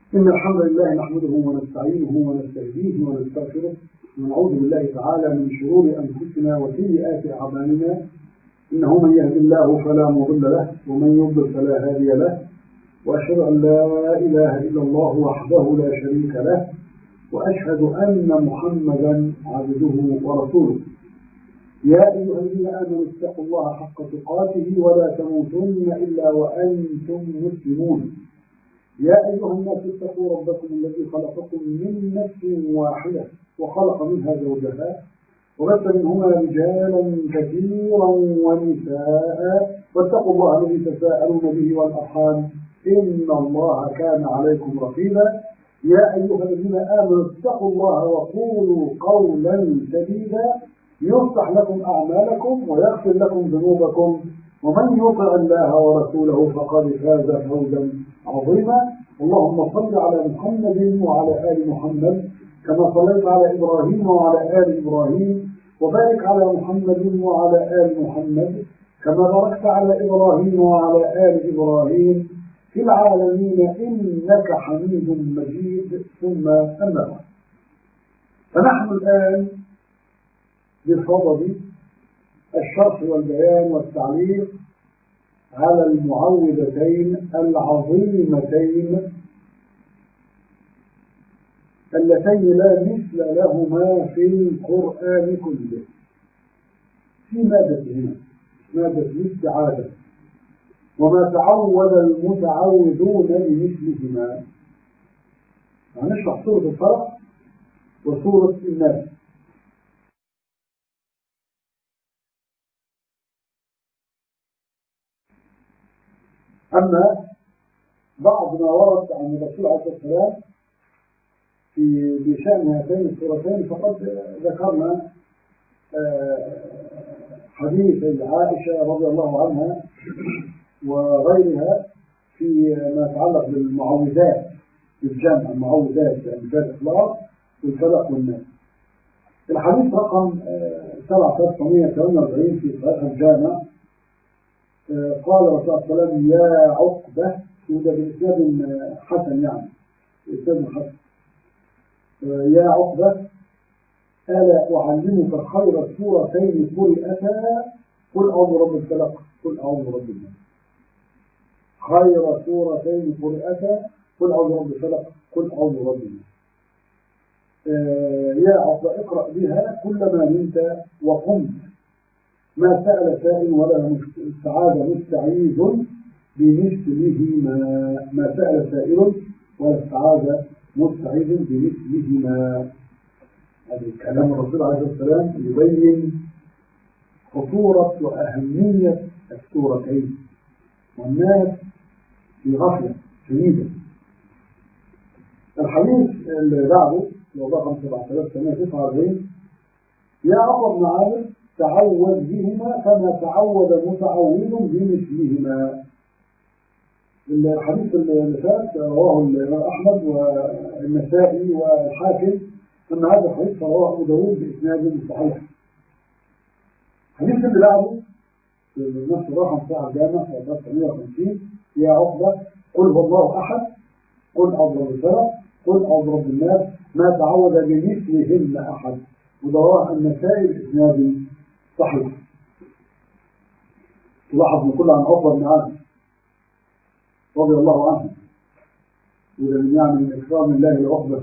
إن الحمد لله نحمده ونستعينه ونستهديه ونستغفره ونعوذ بالله تعالى من شرور أنفسنا وسيئات أعمالنا إنه من يهد الله فلا مضل له ومن يضلل فلا هادي له وأشهد أن لا إله إلا الله وحده لا شريك له وأشهد أن محمدا عبده ورسوله يا أيها الذين آمنوا اتقوا الله حق تقاته ولا تموتن إلا وأنتم مسلمون يا أيها الناس اتقوا ربكم الذي خلقكم من نفس واحدة وخلق منها زوجها وبث منهما رجالا كثيرا ونساء واتقوا الله الذي تساءلون به والأرحام إن الله كان عليكم رقيبا يا أيها الذين آمنوا اتقوا الله وقولوا قولا سديدا يصلح لكم أعمالكم ويغفر لكم ذنوبكم ومن يطع الله ورسوله فقد فاز فوزا عظيما اللهم صل على محمد وعلى آل محمد كما صليت على إبراهيم وعلى آل إبراهيم وبارك على محمد وعلى آل محمد كما باركت على إبراهيم وعلى آل إبراهيم في العالمين إنك حميد مجيد ثم أما بعد فنحن الآن بصدد الشرح والبيان والتعليق على المعوذتين العظيمتين اللتين لا مثل لهما في القرآن كله في مادة هنا مادة الاستعاذة وما تعود المتعوذون بمثلهما هنشرح سورة الفرق وسورة الناس أما بعض ما ورد عن الرسول عليه الصلاة والسلام في بشأن هاتين السورتين فقد ذكرنا حديث عائشة رضي الله عنها وغيرها في ما يتعلق بالمعوذات بالجمع المعوذات بأمجاد الإخلاص والفلق والناس الحديث رقم 7948 في صحيح الجامع قال الرسول صلى الله عليه وسلم يا عقبة وده بإسناد حسن يعني بإسناد حسن يا عقبة ألا أعلمك خير سورتين قرئتا قل أعوذ برب الفلق قل أعوذ برب الناس خير سورتين قرئتا قل أعوذ برب الفلق قل أعوذ برب الناس يا عقبة اقرأ بها كلما نمت وقمت ما سأل سائل ولا استعاذ مستعيذ بمثلهما ما سأل سائل ولا استعاذ مستعيذ بمثلهما هذا كلام الرسول عليه الصلاة والسلام يبين خطورة وأهمية السورتين والناس في غفلة شديدة الحديث اللي بعده لو رقم 7849 يا أبو بن عامر تعوذ بهما كما تعوذ متعوذ بمثلهما الحديث اللي فات رواه الإمام أحمد والنسائي والحاكم أن هذا الحديث رواه أبو داوود بإسناد صحيح الحديث اللي بعده في نفس الرقم بتاع الجامع في 150 يا عقبة قل هو الله أحد قل أعوذ برب الفلق قل أعوذ برب الناس ما تعوذ بمثلهن أحد وده رواه النسائي بإسناد صحيح تلاحظ من كل عن عقبة بن عامر رضي الله عنه وده من يعني من إكرام الله لعقبة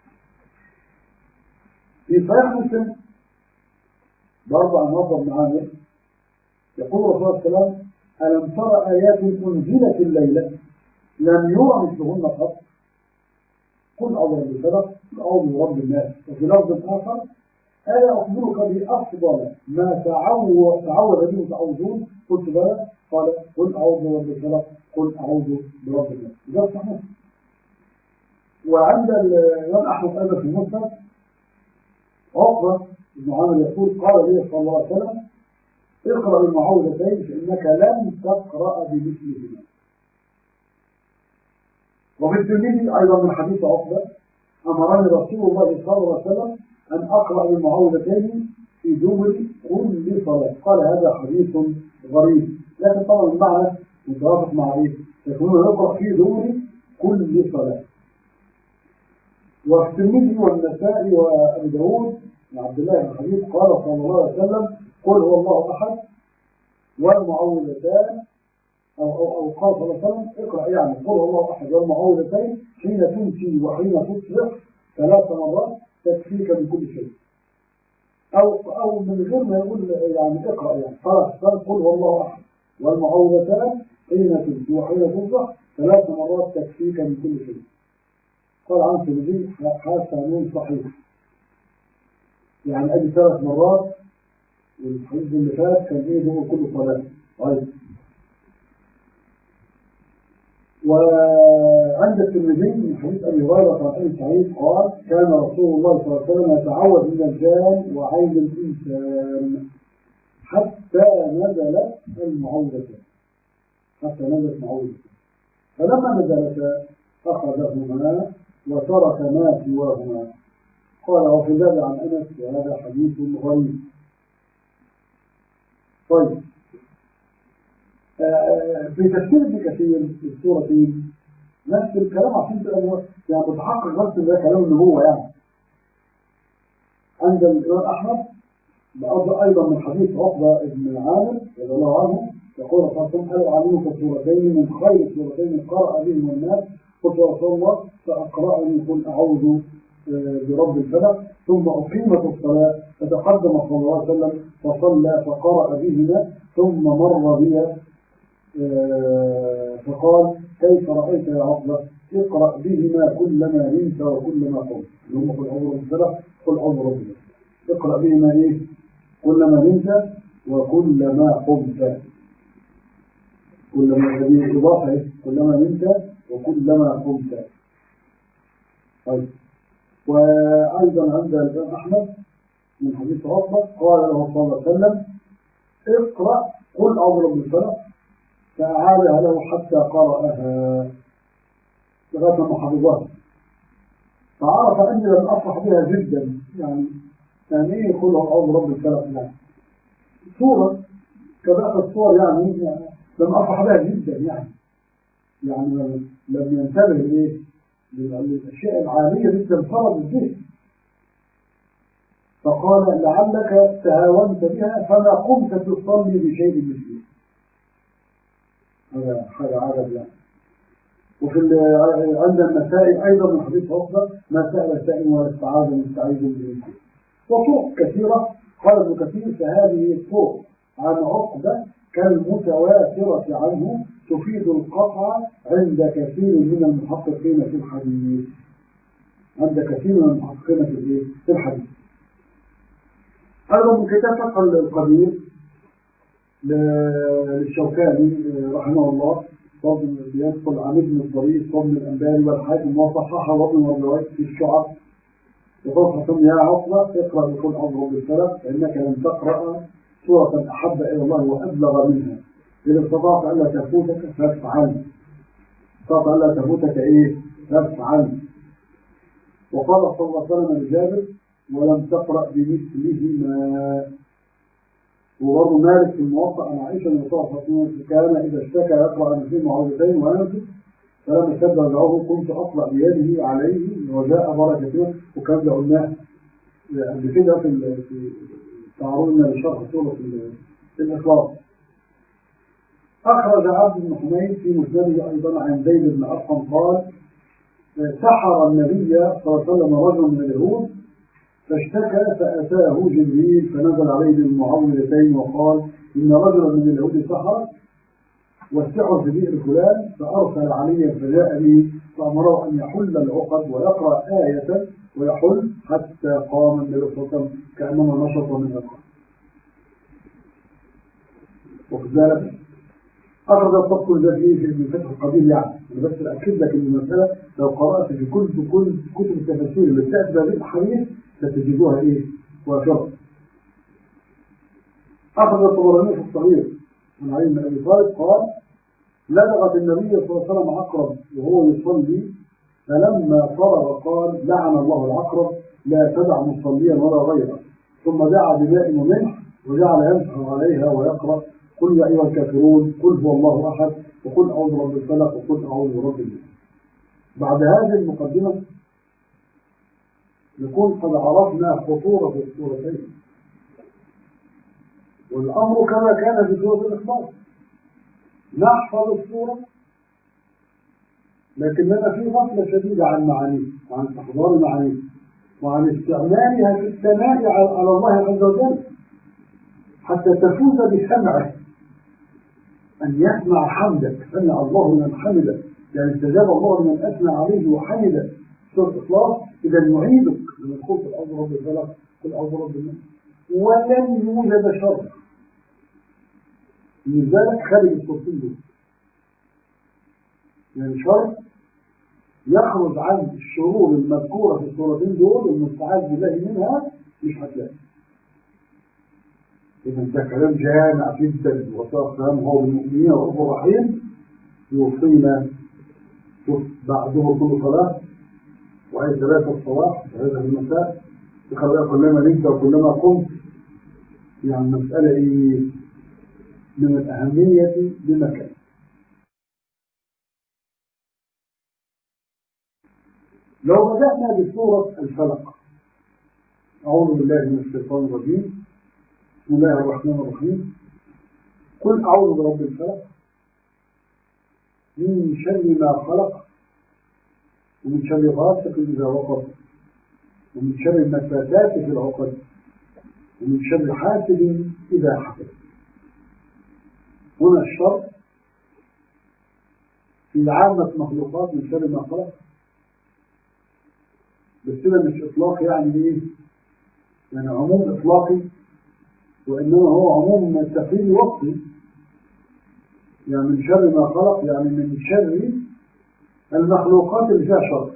في صحيح مسلم برضه عن عقبة بن عامر يقول الرسول صلى الله عليه وسلم ألم ترى آيات أنزلت الليلة لم يرى مثلهن قط قل أعوذ بالفلق قل أعوذ برب الناس وفي لفظ آخر ألا أخبرك بأفضل ما تعوذ تعوذ به المتعوذون قلت بلى قال قل أعوذ برب الفلق قل أعوذ برب الناس ده صحيح وعند الإمام أحمد أيضا في المسند عقبة بن عامر يقول قال لي صلى الله عليه وسلم اقرأ المعوذتين فإنك لم تقرأ بمثلهما وفي الترمذي أيضا من حديث عقبة أمرني رسول الله صلى الله عليه وسلم أن أقرأ المعوذتين في دبر كل صلاة قال هذا حديث غريب لكن طبعا المعنى متوافق مع إيه؟ يكون يقرأ في دبر كل صلاة وفي الترمذي والنسائي وابي داود عن عبد الله بن حبيب قال صلى الله عليه وسلم قل هو الله احد والمعوذتان او او او قال صلى الله عليه وسلم اقرا يعني قل هو الله احد والمعوذتين حين تمسي وحين تصبح ثلاث مرات تكفيك من كل شيء او او من غير ما يقول يعني اقرا يعني خلاص قل هو الله احد والمعوذتان حين تمسي وحين تصبح ثلاث مرات تكفيك من كل شيء قال عن الترمذي حسن صحيح يعني ادي ثلاث مرات والحديث اللي فات كان ايه هو كله صلاه طيب وعند الترمذي من حديث ابي هريره عن ابي سعيد قال كان رسول الله صلى الله عليه وسلم يتعوذ من الجان وعين الانسان حتى نزلت المعوذتان حتى نزلت معوذتان فلما نزلتا اخذهما وترك ما سواهما قال وفي ذلك عن انس وهذا حديث غريب طيب في تفسير ابن كثير في السورتين نفس الكلام عشان تبقى يعني بتحقق نفس ده كلام النبوه يعني عند الامام احمد بأرض ايضا من حديث عقبه بن عامر رضي الله عنه يقول صلى الله عليه وسلم الا اعلمك سورتين من خير سورتين قرأ بهما الناس قلت يا رسول الله فاقرأني قل اعوذ برب الفلق ثم أقيمت الصلاة فتقدم صلى الله عليه وسلم فصلى فقرأ بهما ثم مر بي فقال كيف رأيت يا عقبة اقرأ بهما كلما نمت وكلما قمت اللي هم قل أعوذ برب الفلق قل أعوذ برب الفلق اقرأ بهما إيه كلما نمت وكلما قمت كلما هذه إضافة إيه كلما نمت وكلما قمت طيب وأيضا عند الإمام أحمد من حديث عقبة قال له صلى الله عليه وسلم اقرأ قل أعوذ برب الفلق فأعادها له حتى قرأها لغاية ما حفظها فعرف أني لم أفرح بها جدا يعني يعني إيه قل أعوذ برب الفلق يعني صورة كباقي الصور يعني, يعني لم أفرح بها جدا يعني يعني لم ينتبه لإيه للأشياء العالية جدا فرض الذهن فقال لعلك تهاونت بها فما قمت تصلي بشيء مثله هذا هذا عدد يعني وفي عند النسائي ايضا من حديث عقبه ما سال سائل ولا استعاذ مستعيذ بالله وطرق كثيره قال ابن كثير فهذه الطرق عن عقبه كالمتواتره عنه تفيد القطع عند كثير من المحققين في الحديث عند كثير من المحققين في في الحديث أيضا من كتاب فقه القدير للشوكاني رحمه الله فضل يدخل عن ابن الضرير فضل الأنباري والحاكم وصححه وابن مردوات في الشعب يقول حسن يا عقبة اقرأ بكل أمر بالفلق فإنك لم تقرأ سورة أحب إلى الله وأبلغ منها إذا استطعت ألا تفوتك فافعل استطعت ألا تفوتك إيه فافعل وقال صلى الله عليه وسلم لجابر ولم تقرأ بمثلهما وبرضه مالك في الموقع عن عائشة أن الرسول كان إذا اشتكى يقرأ نفسه معوذتين وينفذ فلما شد وجعه كنت أطلع بيده عليه وجاء بركة وكان قلناه قبل كده في في تعرضنا لشرح سورة الإخلاص أخرج عبد بن حميد في مسنده أيضا عن زيد بن أرقم قال سحر النبي صلى الله عليه وسلم رجل من اليهود فاشتكى فأتاه جبريل فنزل عليه بالمعوذتين وقال إن رجلا من اليهود سحر والسحر في بئر فلان فأرسل عليا فجاء به فأمره أن يحل العقد ويقرأ آية ويحل حتى قام النبي صلى الله عليه وسلم كأنما نشط من العقد وفي ذلك أخرج الطبق الذي في ابن فتح القدير يعني أنا بس أكد لك إن المسألة لو قرأت في كل كل كتب التفاسير اللي بتأتي بهذه الأحاديث ستجدوها إيه؟ وشرط. أخرج الطبراني في الصغير عن علي بن أبي طالب قال لدغت النبي صلى الله عليه وسلم عقرب وهو يصلي فلما فرغ قال لعن الله العقرب لا تدع مصليا ولا غيره ثم دعا بماء وملح وجعل يمسح عليها ويقرأ قل يا أيها الكافرون قل هو الله أحد وقل أعوذ برب الفلق وقل أعوذ برب الناس بعد هذه المقدمة نكون قد عرفنا خطورة الصورتين والأمر كما كان في سورة الإخلاص نحفظ الصورة لكننا في غفلة شديدة عن معانيه وعن استحضار معانيه وعن استعمالها في الثناء على الله عز وجل حتى تفوز بسمعه أن يسمع حمدك سمع الله من حمده يعني استجاب الله لمن أثنى عليه وحمده سورة الإخلاص إذا نعيدك لما تقول في الأرض رب الفلق في الأرض رب الناس ولن يوجد شر لذلك خارج الصورتين دول يعني شر يخرج عن الشرور المذكورة في الصورتين دول المستعاذ بالله منها مش هتلاقي إذا ده كلام جامع جدا وصار كلام هو بالمؤمنين ورب الرحيم يوصينا بعده كل صلاة وآية ثلاثة الصباح هذا المساء تخليها كلما نمت وكلما قمت يعني مسألة إيه من الأهمية بمكان لو بدأنا بسورة الفلق أعوذ بالله من الشيطان الرجيم بسم الله الرحمن الرحيم قل أعوذ برب الفلق من شر ما خلق ومن شر غاسق إذا وقب ومن شر النفاثات في العقد ومن شر حاسد إذا حسد هنا الشر في عامة مخلوقات من شر ما خلق بس كده مش إطلاق يعني إيه؟ يعني عموم إطلاقي وإنما هو عموم تفصيلي وقتي يعني من شر ما خلق يعني من شر المخلوقات اللي فيها شر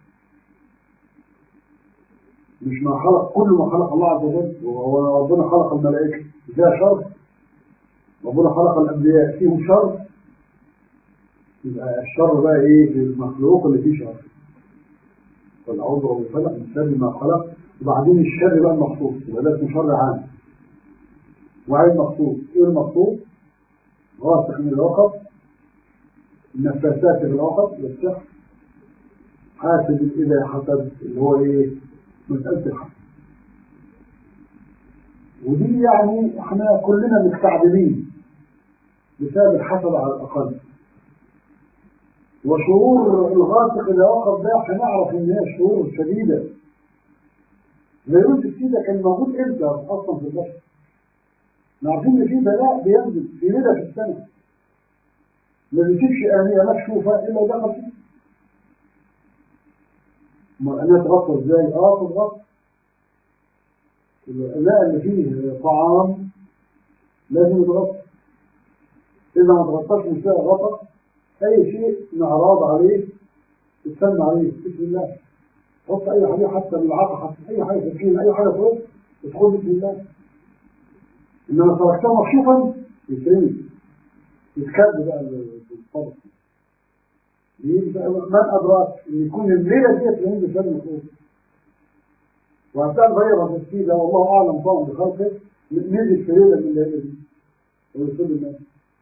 مش ما خلق كل ما خلق الله عز وجل وربنا خلق الملائكة فيها شر ربنا خلق الأنبياء فيهم شر يبقى الشر بقى إيه في المخلوق اللي فيه شر والعوض والفلق من شر ما خلق وبعدين الشر بقى المخصوص يبقى ده اسمه شر عام وعين مخصوص ايه المخصوص؟ غاسق من الوقت النفاسات في الوقت والسحر حاسد إذا حسد اللي هو ايه؟ مسألة الحسد ودي يعني احنا كلنا مستعجلين بسبب الحسد على الأقل وشعور الغاسق إذا وقف ده هنعرف إن هي شعور شديدة فيروس السيدة كان موجود إمتى أصلا في البشر؟ عارفين إن في بلاء بينزل في ليلة في السنة ما بيسيبش آنية مكشوفة إلا دخل فيه ما أنا تغطى إزاي؟ آه تتغطى الإناء اللي فيه طعام لازم يتغطى إذا ما تغطاش من فيها غطا أي شيء نعراض عليه تسمى عليه بسم الله حط أي حاجة حتى بالعطا حتى أي حاجة تسكين أي حاجة فوق تدخل بسم الله إنما تركتها مكشوفا يترمي يتكب بقى بالفضل من أدراك إن يكون الليلة دي تلاقيه بسبب الخوف وهتلاقي غير تسكيلة والله أعلم طبعا بخلقه نزل في ليلة من الليلة دي ويصيب الناس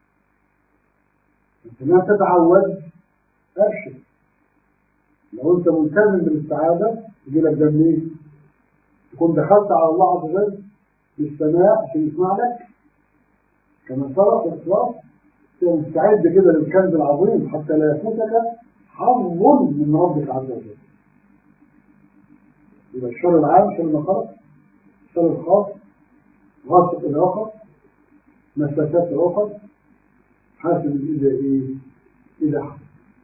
انت ما تتعود أبشر لو أنت ملتزم بالاستعاذة يجي لك ده منين؟ تكون دخلت على الله عز وجل بالسماء عشان يسمع لك كما سبق الإخلاص تبقى مستعد كده للكنز العظيم حتى لا يفوتك حظ من ربك عز وجل يبقى الشر العام شر ما خلق الشر الخاص غاسق الآخر مسافات الآخر حاسب إذا إيه إذا حصل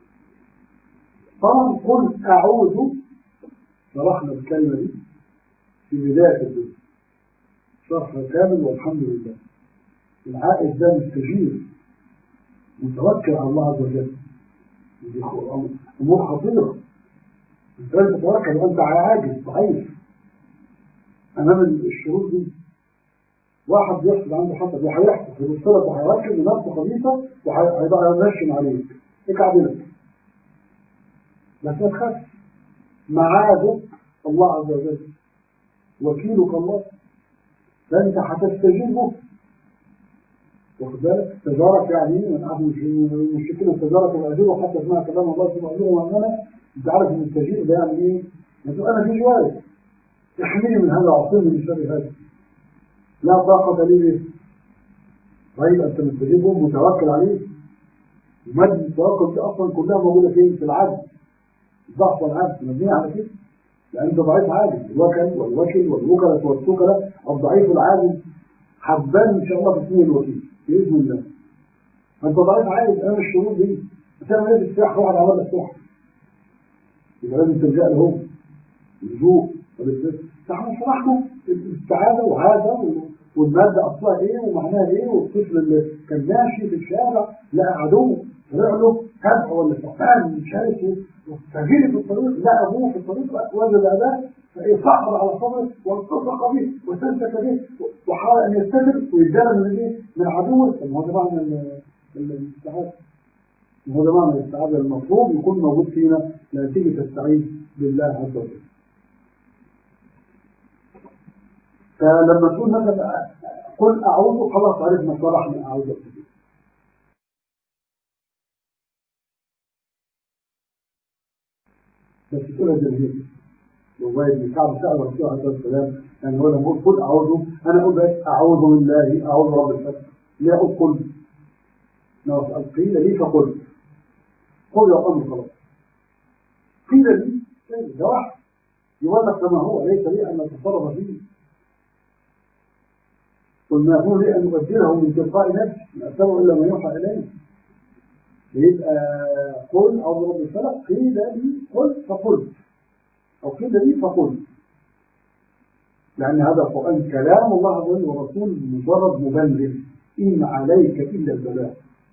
طبعا قل أعوذ شرحنا الكلمة دي في بداية الدنيا شرح كامل والحمد لله العائد ده مستجير متوكل على الله عز وجل دي أمور خطيرة انت لازم تتوكل وانت عاجز ضعيف امام الشروط دي واحد بيحصل عنده حسد وهيحصل هيبص لك وهيركز لنفسه خبيثه وهينشن عليك يكعبلك بس ما تخافش معادك الله عز وجل وكيلك الله فانت هتستجيبه واخد بالك استجارك يعني من احد المشركين استجارك واجره حتى اسمها كلام الله سبحانه وتعالى انت عارف ان التجيب ده يعني ايه؟ يقول انا في شويه احميني من هذا وعصمني من شر هذا لا طاقة لي به طيب أنت مستجيبه متوكل عليه مادة التوكل دي أصلا كلها موجودة فين؟ في العدل ضعف العدل مبنية على كده لأن ده ضعيف عادل الوكل والوكل والوكلة والسكلة الضعيف العادل حبان إن شاء الله في اسمه الوكيل بإذن الله أنت ضعيف عادل أنا الشروط دي بتعمل إيه بالسلاح واحد عمل لك سلاح يبقى لازم تلجأ لهم اللجوء تعالوا اشرح السعادة وهذا والمادة أصلها إيه ومعناها إيه والطفل اللي كان ماشي في الشارع لقى عدو طلع له كبح ولا ثعبان شرس فجري في الطريق لقى أبوه في الطريق وجد أباه فإيه صعب على صدره والتصق به واستمسك به وحاول أن يستمر ويتجنب من إيه من عدوه طب هو ده معنى الاستعادة هو ده معنى الاستعادة المطلوب يكون موجود فينا لما تيجي تستعيذ بالله عز وجل فلما تقول مثلا قل أعوذ خلاص عرفنا صرحنا أعوذ بالله بس تقولها جميل والله ابن كعب سأل الرسول عليه الصلاة والسلام يعني هو لما يقول قل أعوذ أنا أقول بس أعوذ بالله أعوذ رب الفتح لا أقول قل لو قيل لي فقل قل يا أمر خلاص قيل لي ده واحد يولد كما هو ليس لي أن أتصرف فيه قل ما يكون لي أن أبدله من تلقاء نفسي لا أتبع إلا ما يوحى إليه يبقى قل أو رب الفلق قيل لي قل فقلت أو قيل لي فقلت لأن هذا القرآن كلام الله عز وجل ورسول مجرد مبلغ إن عليك إلا البلاغ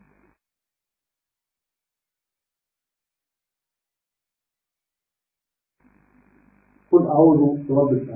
قل أعوذ برب الفلق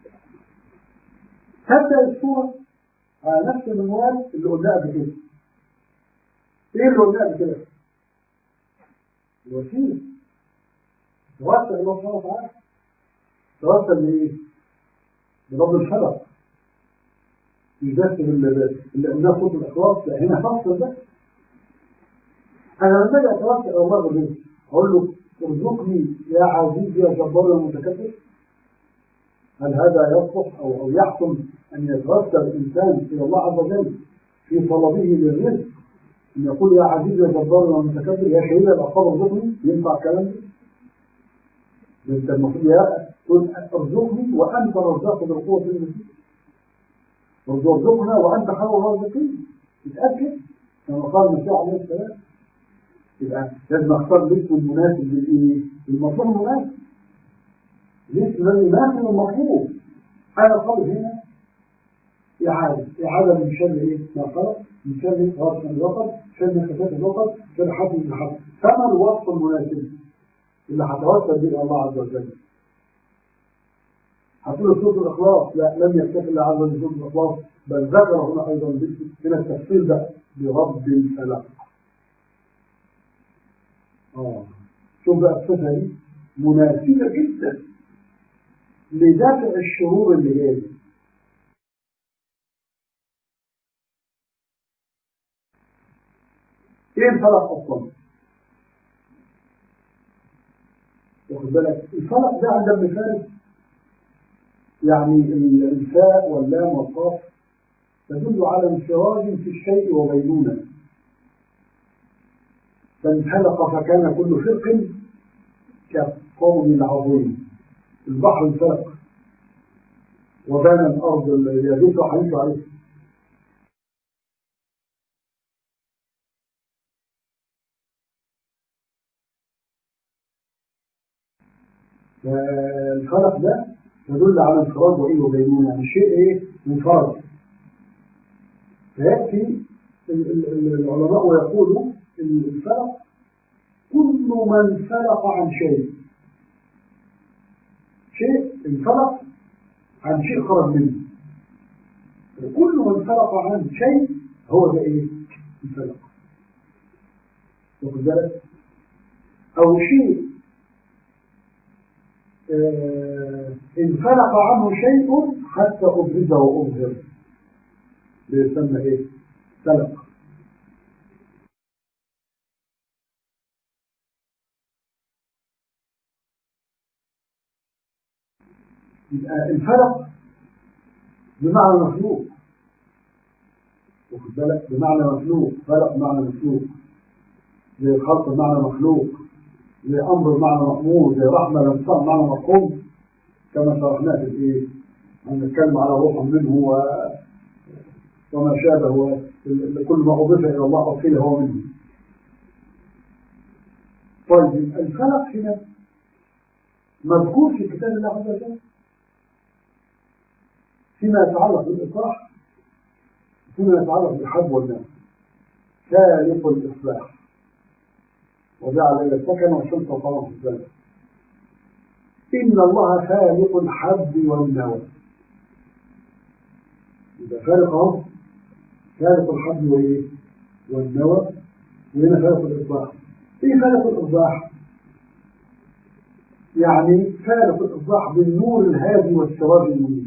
تبدأ السورة على نفس المنوال اللي قلناه قبل كده ايه اللي قلناه قبل كده؟ الوسيله توسل الله سبحانه وتعالى توسل لايه؟ لرب الفلق مش بس اللي قلناه صوت الاخلاص لا هنا فصل بس انا لما اجي اتوسل الى الله بالرزق اقول له ارزقني يا عزيز يا جبار يا متكبر هل هذا يصلح او او يحكم ان يتوسل الانسان الى الله عز وجل في طلبه للرزق ان يقول يا عزيز يا جبار يا متكبر يا شهيد الاصحاب ارزقني ينفع الكلام ده؟ انت المفروض يا تقول ارزقني وانت رزاق بالقوه المسيح ارزقنا وانت خير الرازقين اتاكد كما قال المسيح عليه السلام يبقى لازم اختار الاسم المناسب للايه؟ للمطلوب المناسب الاسم الذي يناسب المطلوب انا طالب هنا إعادة إعادة من شر إيه؟ ما خلق من شر غرس الوقت شر خفات الوقت شر حسن الحسن فما الوصف المناسب اللي هتوسل به الله عز وجل هتقول سورة الإخلاص لا لم يكتفي الله عز وجل سورة الإخلاص بل ذكر هنا أيضا من التفصيل ده برب الفلق آه شوف بقى الصفة دي مناسبة جدا لدافع الشرور اللي جايه ايه الفلق اصلا واخد بالك الفلق ده عند ابن فارس يعني الفاء واللام والقاف تدل على انفراد في الشيء وبينونه فانفلق فكان كل فرق كالقوم العظيم البحر انفلق وبان الارض يجوز حديث عليه الفلق ده يدل على انفراد وايه وبينونه يعني شيء ايه منفرد فياتي العلماء ويقولوا الفلق كل من فلق عن شيء شيء انفلق عن شيء خرج منه كل من فلق عن شيء هو ده ايه الفلق واخد بالك او شيء آه انفلق عنه شيء حتى أبرز وأظهر بيسمى إيه؟ فلق يبقى الفلق بمعنى مخلوق واخد بالك بمعنى مخلوق فلق بمعنى مخلوق زي الخلق بمعنى مخلوق زي امر بمعنى مأمور زي رحمه لمسان بمعنى مفهوم كما شرحناه في الايه هنتكلم على روح منه و... وما شابه كل ما اضيف الى الله او قيل هو منه طيب الفلق هنا مذكور في كتاب الله عز وجل فيما يتعلق بالإصلاح فيما يتعلق بالحب والنام خالق الإصلاح وجعل إلى السكن والشمس والقمر في الزمن إن الله خالق الحب والنوى إذا خالق أهو خالق الحب وإيه والنوى وهنا خالق الإصلاح إيه خالق الإصلاح؟ يعني خالق الإصلاح بالنور الهادي والسراج المنير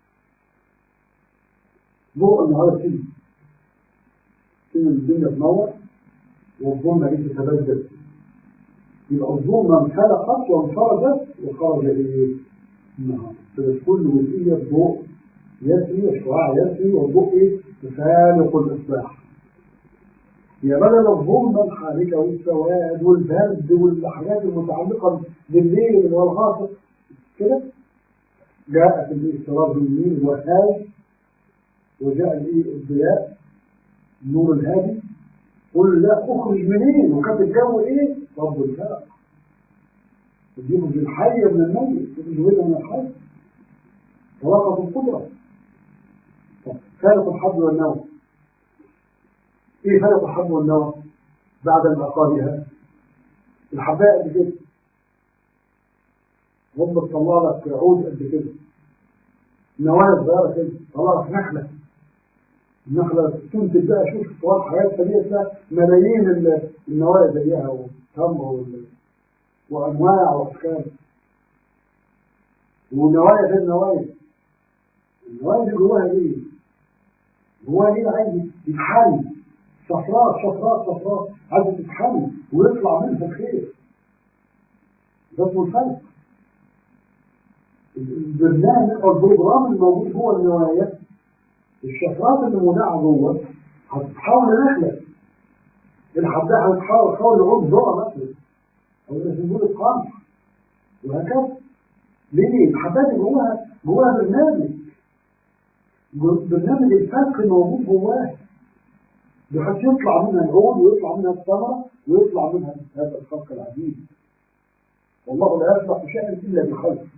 ضوء النهار فيه إن الدنيا تنور والظلمة دي تتبدل يبقى الظلمة انخلقت وانفرجت وخرج إيه؟ النهار فكل جزئية ضوء يسري وشعاع يسري والضوء إيه؟ خالق الإصلاح يا بدل الظلمة الحالكة والسواد والبرد والحاجات المتعلقة بالليل والغاسق كده جاءت السراج المنير والهاج وجاء الايه الضياء النور الهادي قل لا اخرج منين وكانت الجو ايه رب الفلق يخرج الحي من الميت يخرج وده من الحي طلاقة القدرة خالق الحبل والنوى ايه خالق الحبل والنوى بعد انعقادها الحباء قد كده رب تطلع لك عود قد كده نواة صغيرة كده طلع لك نخلة النخلة تنتج بقى شوف طوال حياتها دي تلاقي ملايين النوايا زيها والتمر وأنواع وأشكال ونوايا غير نوايا النوايا دي جواها إيه؟ جواها إيه عايز يتحل صفراء صفراء صفراء عايز تتحل ويطلع منها الخير ده اسمه الخلق البرنامج او البروجرام الموجود جوه النوايا الشفرات اللي مودعه جوه هتتحول لنخله الحباء هتتحول تحول لعود ذره مثلا او لسنبول القمح وهكذا ليه؟ الحباء دي جواها جواها برنامج برنامج الفرق موجود جواه بحيث يطلع منها العود ويطلع منها الثمره ويطلع منها هذا الخلق العجيب والله لا يصلح شيئا الا بخلق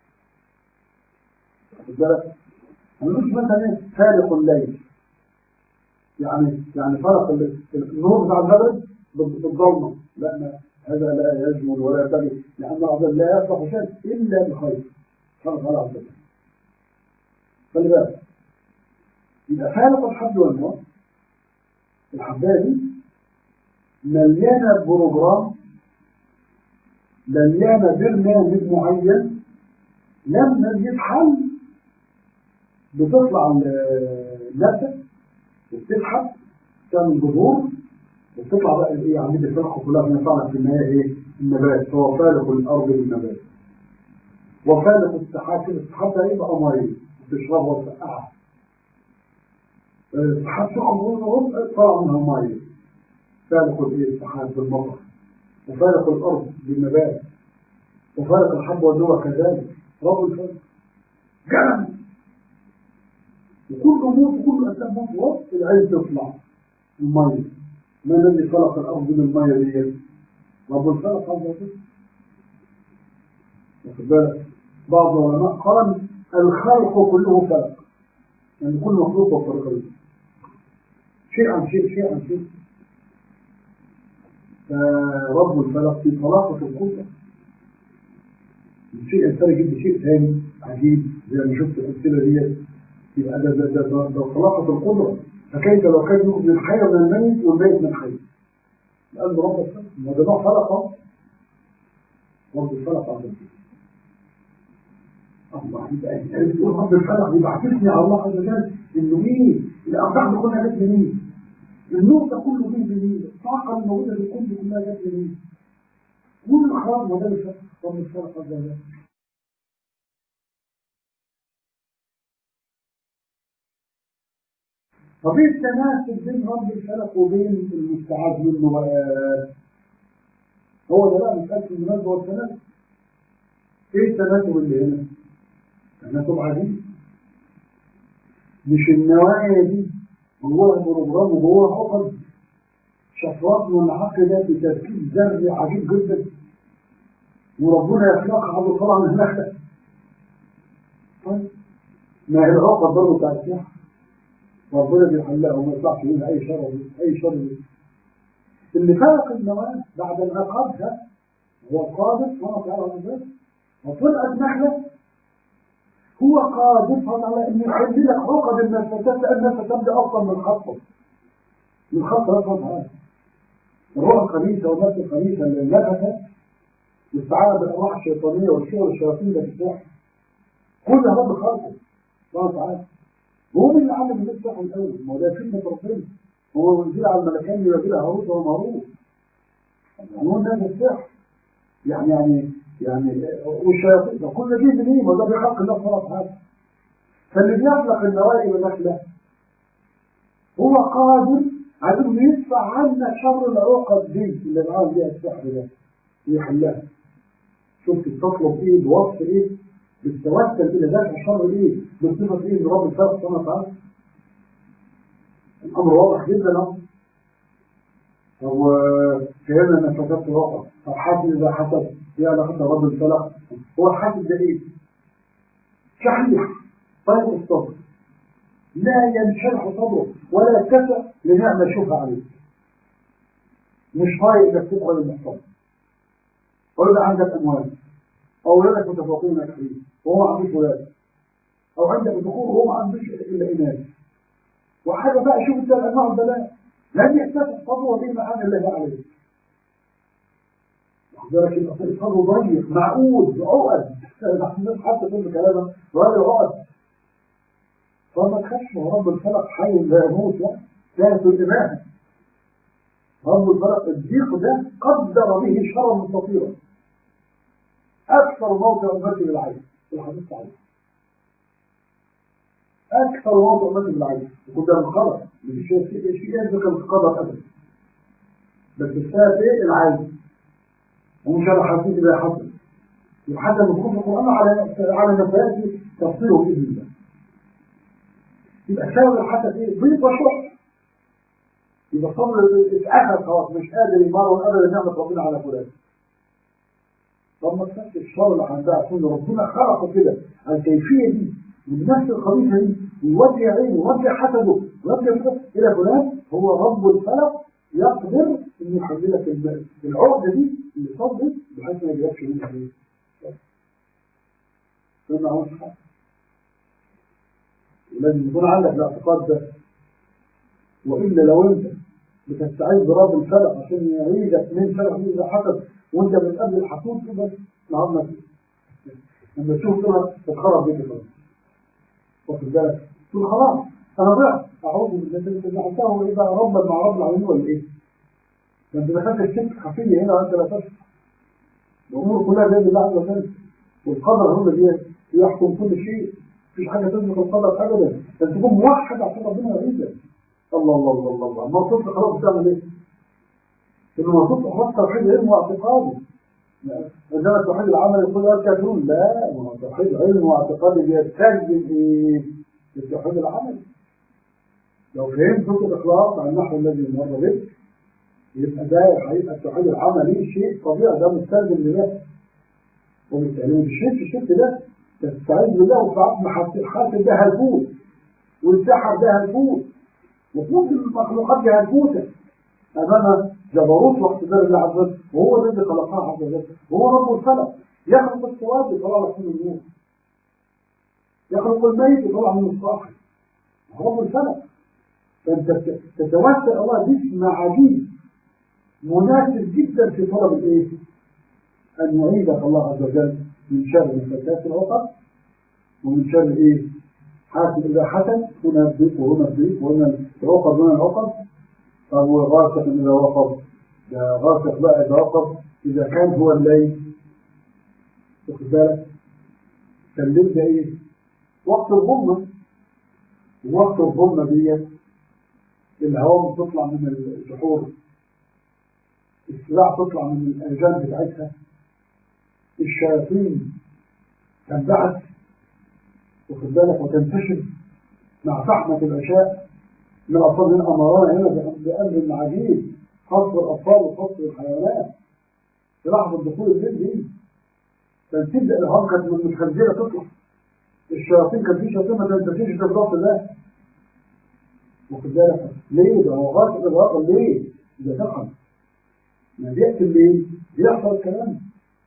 واخد بالك هنقول مثلا فارق الليل يعني يعني فرق النور بتاع المغرب بالظلمه لا ما هذا لا يجمل ولا يبغي لان الله لا يصلح شيء الا بخير سبحانه وتعالى عز وجل خلي بالك يبقى خالق الحب والنور الحبايه دي مليانه بروجرام مليانه برنامج معين لما بيتحل بتطلع النبتة وبتسحب تعمل جذور وبتطلع بقى الايه عمليه الفرخ كلها بنطلع في النهايه ايه النبات هو فالق الارض بالنبات وفالق السحاب كده السحاب ده يبقى ميه بتشربها وتسقعها السحاب تقع من طلع منها ميه فالق الايه السحاب بالمطر وفالق الارض بالنبات وفالق الحب والنوى كذلك رب الفلق جنب وكل موت وكل أسباب موت وسط العين تطلع المية ما الذي خلق الأرض من المية دي رب الخلق عز وجل واخد بالك بعض العلماء قال الخلق كله خلق يعني كل مخلوق وخلق شيء عن شيء شيء عن شيء فرب الفلق في طلاقة القدرة الشيء ينفرج بشيء ثاني عجيب زي ما شفت الأمثلة ديت يبقى ده ده ده ده, ده طلاقة القدرة فكيف لو كان يؤمن الحي من الميت والميت من الحي لأن رب الفلق ما ده نوع فلقة رب الفلق عز وجل الله يبقى يعني بتقول رب الفلق يبعثني على الله عز وجل انه مين الارباح دي كلها جت منين النور ده كله جه منين الطاقه الموجوده في الكون دي كلها جت منين كل الاخراج ما ده رب الفلق عز وجل طب ايه التناسب بين رب الفلق وبين المستعاذ منه بقى؟ هو ده بقى مسألة المناسبة والتناسب ايه التناسب اللي هنا؟ تناسب عجيب مش النوايا دي جواها بروجرام وجواها عقد شفرات من العقل ده بتركيز ذري عجيب جدا وربنا يخلقها على طبعا من هناك طيب ما هي العقد برضه بتاع السياحة ربنا بيحلها وما يطلعش منها أي شر أي شر اللي فرق النواة بعد ما أخذها هو القادر ما تعالى ذلك وطلعت نحلة هو قادر على أن يحل لك عقد النفسات لأنها تبدأ أصلا من خطه من خط رفض هذا الروح الخبيثة والنفس الخبيثة اللي نفسها واستعانة بالأرواح الشيطانية والشغل الشياطين ده في السحر كل هذا بخلقه الله تعالى هو من اللي علم الناس السحر الأول ما هو ده فتنة ربنا هو منزل على الملكين يبقى هاروت وماروت يعني هو الناس السحر يعني يعني يعني والشياطين ده كل دي منين وده بخلق الله سبحانه وتعالى فاللي بيخلق النوائب النخلة هو قادر عدو يدفع عنا شر العقد دي اللي معاه بيها السحر ده ويحلها شفت تطلب ايه بوصف ايه بالتوسل الى دفع شر ايه بصفه ايه لرب الفرق سبحانه وتعالى الامر واضح جدا اهو طب فهمنا ان فكرت الواقع طب حاسب اذا حسب ايه علاقه رب الفلق هو الحاسب ده ايه؟ شحيح طيب الصبر لا ينشرح صدره ولا يتسع لنعمة يشوفها عليه مش طايق انك تقبل المحتوى ولا عندك اموال او ولادك متفوقين ناجحين وهو ما عندوش ولاد او عندك ذكور وهو ما عندوش الا اناث وحاجه بقى شوف انت انواع البلاء لن يكتسب صدره دي معان الله عليه لذلك يبقى صدره ضيق معقود عقد الناس حتى كل كلامها راجل عقد فما تخافش رب الفلق حي لا يموت لا الإمام رب الفلق الضيق ده قدر به شرا مستطيرا أكثر موضع أمتي بالعين الحديث صحيح أكثر موضع أمتي بالعين وكنت ده القدر مش شيء شيء يذكر القدر أبدا بس السبب إيه العين ومش أنا حسيت بها حصل وحتى نكون في القرآن على على نفسه تفصيله بإذن الله يبقى سبب الحسد ايه؟ ضيق وشح يبقى صبر اتأخذ خلاص مش قادر يمر ابدا نعمة ربنا على فلان طب ما تنسى الشر اللي عندها عشان ربنا خلقه كده على الكيفية دي بنفس الخريطة دي ويوجه عينه ويوجه حسده ويوجه إلى فلان هو رب الفلق يقدر إنه يحل لك العقدة دي اللي صدت بحيث ما يجيبش منها ايه؟ فما هوش حاجة لازم يكون عندك الاعتقاد ده وإلا لو أنت بتستعيذ برب الفلق عشان يعيدك من فلق إذا حصل وأنت من قبل الحصول كده نهارنا لما تشوف كده تتخرب بيك خلاص واخد بالك تقول خلاص أنا ضعت أعوذ بالله أنت جعلته إيه بقى ربا مع رب العالمين ولا إيه؟ ده أنت دخلت الشرك خفية هنا وأنت لا تشعر الأمور كلها زي الله عز وجل والقدر هو اللي يحكم كل شيء مفيش حاجة تسبق القدر أبدا أنت تكون موحد عشان ربنا يعيدك الله الله الله الله الله ما وصلت خلاص بتعمل إيه؟ إنه ما وصلت خلاص توحيد علم واعتقادي عندما توحيد العمل يقول يا كافرون لا ما هو توحيد علم واعتقادي بيستلزم إيه؟ التوحيد العمل لو فهمت فكرة الإخلاص عن النحو الذي مر بك يبقى ده هيبقى التوحيد العملي شيء طبيعي ده مستلزم لله وبالتالي مش شرك الشرك ده تستعيذ بالله وتعرف حاسب ده هلفوت والسحر ده هلفوت وكل المخلوقات دي هلفوتة أمام جبروت واقتدار الله عز وجل وهو الذي خلقها عز وجل وهو رب الفلق يخلق السواد ويطلع لك من النور يخلق الميت ويطلع من الصاحب رب الفلق فأنت تتوسل الله باسم عجيب مناسب جدا في طلب الايه؟ أن يعيدك الله عز وجل من شر الفتاة العقد ومن شر ايه حاسب اذا حسد هنا الضيق وهنا الضيق وهنا العقد هنا العقد فهو غاسق اذا وقف ده غاسق بقى اذا وقف اذا كان هو الليل واخد بالك الليل ده ايه وقت الظلمة وقت الظلمة دي الهواء بتطلع من الجحور السباع تطلع من الأرجان بتاعتها الشياطين تنبعث واخد بالك وتنتشر مع زحمة العشاء من الأطفال هنا أمرانا هنا بأمر عجيب خاص الأطفال وخاص الحيوانات في لحظة دخول الليل دي كانت تبدأ الهواء كانت من متخزنة تطلع الشياطين كان في شياطين ما تنتشرش في ضغط الله واخد بالك ليه ده هو غاسق الواقع ليه؟ ده دخل ما بيأتي الليل بيحصل الكلام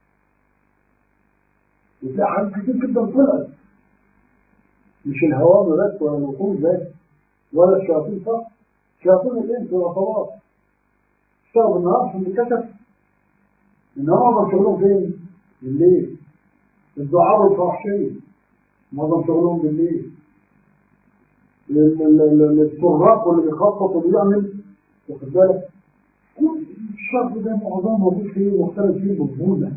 وتلاقي حاجات كتير جدا طلعت مش الهوام بس ولا الوحوش بس ولا الشياطين صح شياطين الانس والعصابات اشتغلوا بالنهار في الكتف النهار معظم شغلهم فين؟ بالليل الدعاء والفحشية معظم شغلهم بالليل السراق واللي بيخطط واللي بيعمل واخد بالك كل الشر ده معظمه موجود فيه مختلف فيه بالظلمة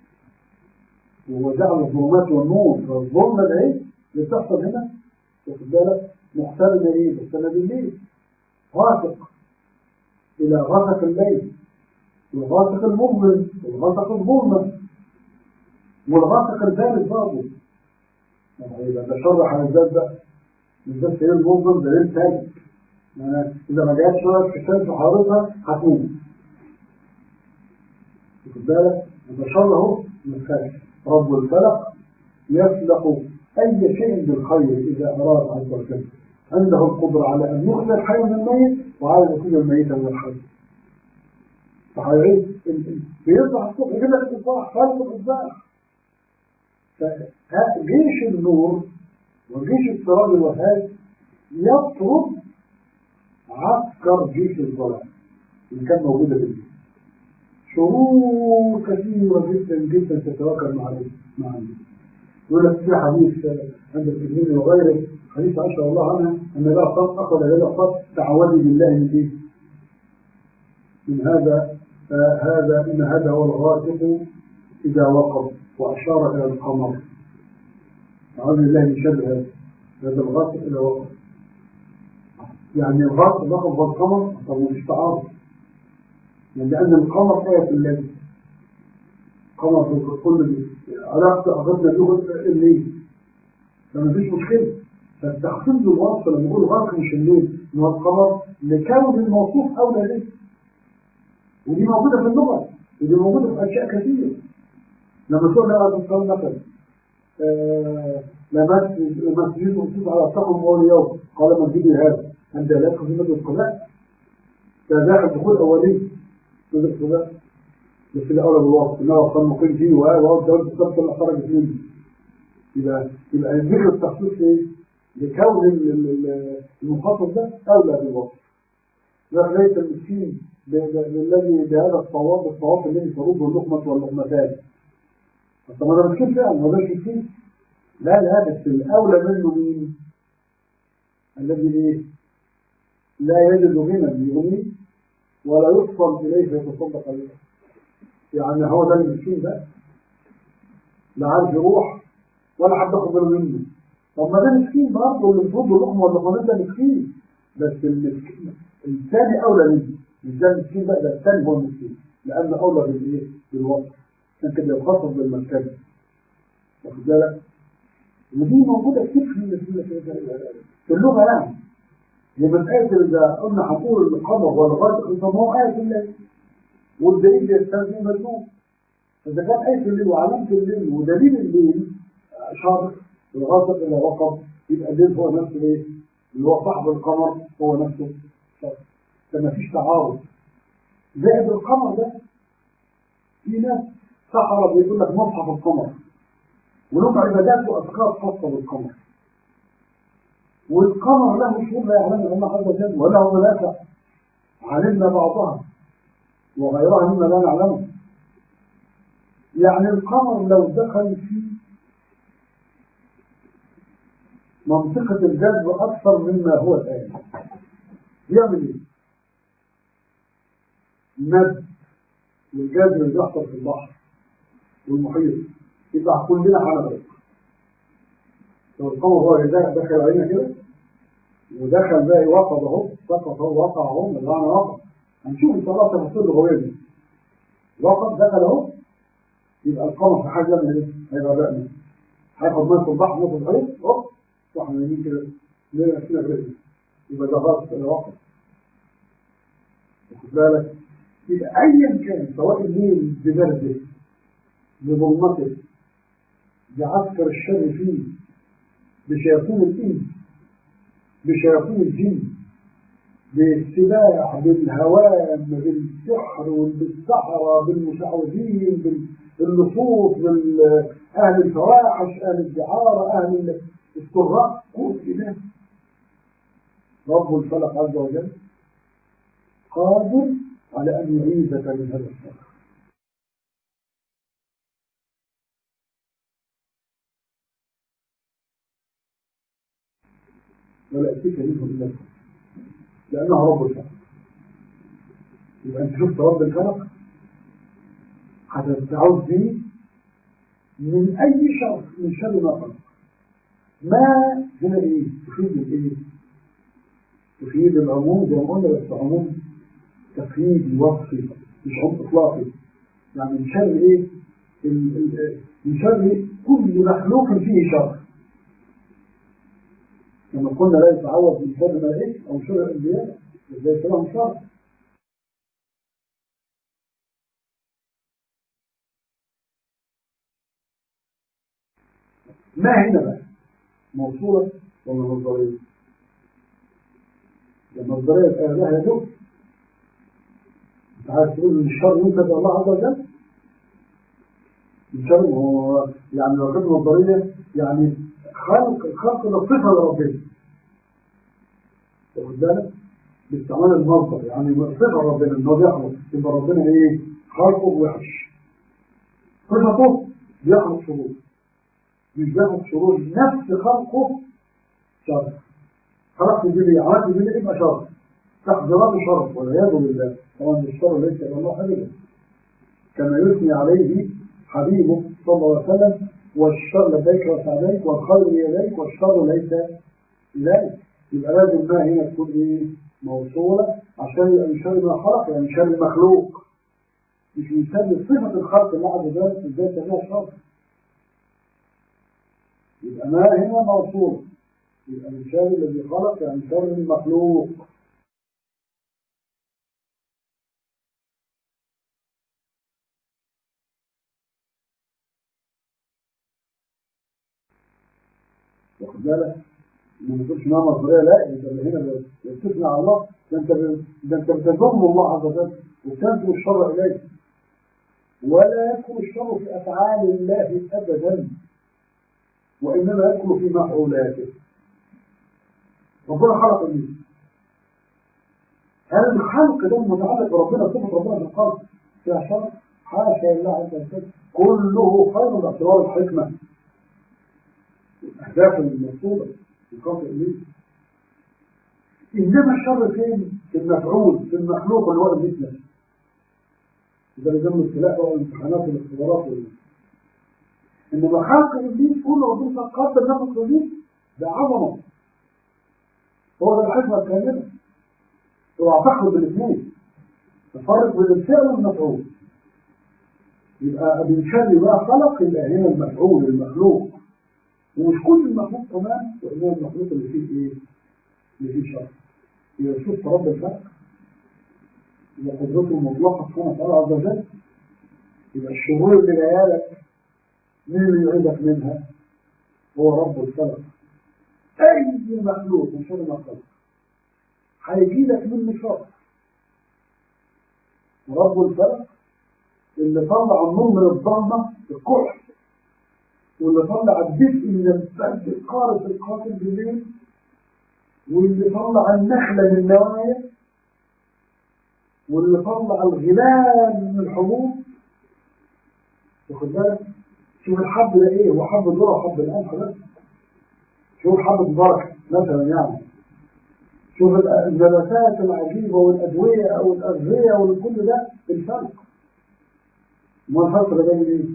وجعل الظلمات والنور فالظلمة ده ايه اللي بتحصل هنا واخد بالك مختلفة ايه مختلفة بالليل غاسق إلى غسق الليل والغاسق المظلم والغاسق الظلمة والغاسق البارد برضه يبقى ده شرح عن الذات ده مش بس ايه المظلم ده ليل تاني يعني إذا ما جاتش شوية الشمس حارتها هتموت واخد بالك ده شر اهو مختلف رب الفلق يفلق أي شيء بالخير إذا أراد عز وجل عنده القدرة على أن يخرج الحي من الميت وعلى أن يخرج الميت من الحي فهيعيد بيطلع الصبح يجيب لك الصباح خلق الصباح فجيش النور وجيش السراج الوهاب يطرد عسكر جيش الظلام اللي كان موجودة بالليل شرور كثيرة جدا جدا تتواكب مع مع يقول لك في حديث عند الترمذي وغيره حديث عائشة رضي الله عنها أن لا صف أخذ إلى صف تعوذي بالله من إيه؟ من هذا آه هذا إن هذا هو الغاسق إذا وقف وأشار إلى القمر أعوذ بالله من شر هذا هذا الغاسق إذا وقف يعني الغاسق وقف بالقمر طب مش تعارض يعني لأن القمر آية الليل قمر في كل علاقة أخذنا به الليل فما فيش مشكلة فالتخصيص بالوصف لما يقول غرق مش الليل إن هو القمر لكون الموصوف أولى ليه ودي موجودة في اللغة ودي موجودة في أشياء كثيرة لما تقول لها الإنسان مثلا لما لما تجيب مكتوب على الطاقم أول يوم قال مسجدي هذا أنت لا تخفي مثل القلاء ده داخل دخول أولي مثل القلاء بس الأولى بالوصف إنه كان مقيم فيه وهو الدولة بالضبط اللي خرجت منه يبقى يبقى ذكر التخصيص إيه؟ لكون المخاطب ده أولى بالوصف ليس المسكين الذي بهذا الصواب الصواب الذي ترد اللقمة واللقمتان طب ما ده مسكين فعلا ما ده مسكين لا لا بس الأولى منه مين؟ الذي إيه؟ لا يجد غنى يغني ولا يفصل إليه فيتصدق عليه يعني هو ده المسكين ده لا عارف يروح ولا حد ياخد باله منه طب ما ده مسكين برضه اللي المفروض اللقمه واللقمتين ده مسكين بس المسكين الثاني اولى منه مش ده المسكين بقى ده الثاني هو المسكين لانه اولى بالايه؟ بالوصف عشان كده يخصص بالمركز واخد بالك؟ ودي موجوده كتير في في اللغه يعني هي مسألة إذا قلنا هنقول القمر والغاسق طب ما هو آية الليل والدليل يستلزم مجنون فإذا كان آية الليل وعلامة الليل ودليل الليل شرق الغاسق إلى وقف يبقى الليل هو نفسه إيه؟ اللي هو صاحب القمر هو نفسه شرق فما فيش تعارض زائد القمر ده في ناس سحرة بيقول لك مصحف القمر ولهم عبادات وأذكار خاصة بالقمر والقمر له شهور لا يعلمها الله عز وجل وله منافع علمنا بعضها وغيرها مما لا نعلمه يعني القمر لو دخل في منطقة الجذب أكثر مما هو الآن يعمل إيه؟ مد للجذب اللي بيحصل في البحر والمحيط يبقى كلنا على غير لو القمر هو غذاء دخل علينا كده ودخل بقى وقف اهو سقط اهو وقع اهو معنى وقع هنشوف ان شاء الله تفاصيل لغويه دي وقف دخل اهو يبقى القمر في حاجه من ايه؟ هيبقى بقى هياخد ميه في البحر ميه في الحيط هوب واحنا نايمين كده ليه نفسنا برزق يبقى ده غلط كده وقف واخد بالك يبقى ايا كان سواء الليل ببرده بظلمته بعسكر الشر فيه بشياطين الانس بشياطين الجن بالسباح بالهوام بالسحر بالسحرة بالمشعوذين باللصوص بأهل الفواحش أهل الدعارة أهل السراء كل ده رب الفلق عز وجل قادر على أن يعيذك من هذا الشر ولا يأتيك منه إلا الخير لأنها رب الفلق يبقى أنت شفت رب الفلق هتتعوذ به من أي شر من شر ما خلق ما هنا إيه؟ تفيد الإيه؟ تفيد العموم زي ما قلنا بس عموم تفيد وصفي مش عموم إطلاقي يعني من شر إيه؟ من شر كل مخلوق فيه شر لما قلنا لا يتعوذ من شر ملائكة أو شر الأنبياء ازاي كلام شر ما هنا بقى موصولة ولا مصدرية لما مصدرية يبقى لها يدوب انت عايز تقول ان الشر ينتج الله عز وجل الشر هو يعني لو كانت مصدرية يعني خلق الخلق ده صفة لربنا واخد بالك باستعمال المصدر يعني صفة ربنا ان هو بيخلق يبقى ربنا ايه خلقه وحش صفته بيخلق شرور مش بياخد شرور نفس خلقه شر خلقت جبري عملت جبري يبقى شر تقديرات شر والعياذ بالله طبعا الشر ليس الى الله حبيبا كما يثني عليه حبيبه صلى الله عليه وسلم والشر لديك وسعديك والخير يديك والشر ليس اليك يبقى لازم ما هنا تكون ايه موصولة عشان يبقى من شر ما خلق يعني من شر المخلوق مش من شر صفة الخلق اللي عز وجل ازاي تبقى شر يبقى ما هنا موصول يبقى من شر الذي خلق يعني شر المخلوق واخد بالك ما نقولش انها مصدريه لا انت هنا بتثني على الله ده انت ده انت بتذم الله عز وجل وتنسب الشر اليه ولا يدخل الشر في افعال الله ابدا وإنما يدخل في مفعولاته ربنا خلق الناس هل الخلق ده متعلق بربنا صفة ربنا في الخلق فيها شر حاشا لله عز وجل كله خير باعتبار الحكمة الأهداف المطلوبة في خلق الناس إنما الشر فين؟ في المفعول في المخلوق اللي هو المثل إذا لزم الابتلاء والامتحانات والاختبارات والمثل انما خلق الابليس كله ربنا قدر نفس الابليس ده عظمه هو ده الحكمه الكامله اوعى تخلط بالاثنين تفرق بين الفعل والمفعول يبقى من شر ما خلق يبقى هنا المفعول المخلوق ومش كل المخلوق كمان وانما المخلوق اللي فيه ايه؟ اللي فيه شر يبقى شوف رب الخلق يبقى قدرته المطلقه سبحانه وتعالى عز وجل يبقى الشرور اللي جايه لك مين اللي يعيدك منها هو رب الفلق اي مخلوق من شر ما خلق هيجي لك منه شر رب الفلق اللي طلع النور من الظلمه الكحل واللي طلع الدفء من البرد القارس القاتل بالليل واللي طلع النخله من النوايا واللي طلع الغلال من الحبوب واخد بالك شوف الحب ده ايه هو حب ذره وحب القمح بس شوف حبة البركة مثلا يعني شوف النباتات العجيبة والأدوية أو الأغذية وكل ده الفرق ما الفرق ده جاي ليه؟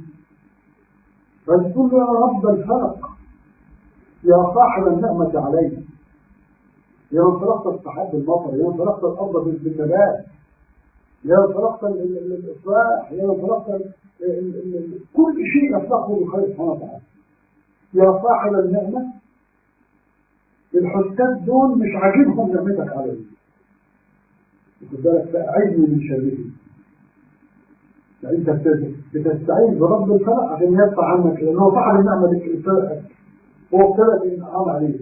فتقول يا رب الفرق يا صاحب النعمة علي يا من خلقت السحاب بالمطر يا من خلقت الارض بالنبات يا من خلقت ال- ال- ال- الاصلاح يا من خلقت ال- ال- ال- ال- كل شيء يخلقه بالخير سبحانه وتعالى يا صاحب النعمه الحساد دول مش عاجبهم نعمتك عليهم خد بالك فأعيذني من شره فأنت بت- بتستعين برب الفلق عشان يدفع عنك لأنه هو صاحب النعمة اللي ابتلأك هو ابتلأ الإنعام عليك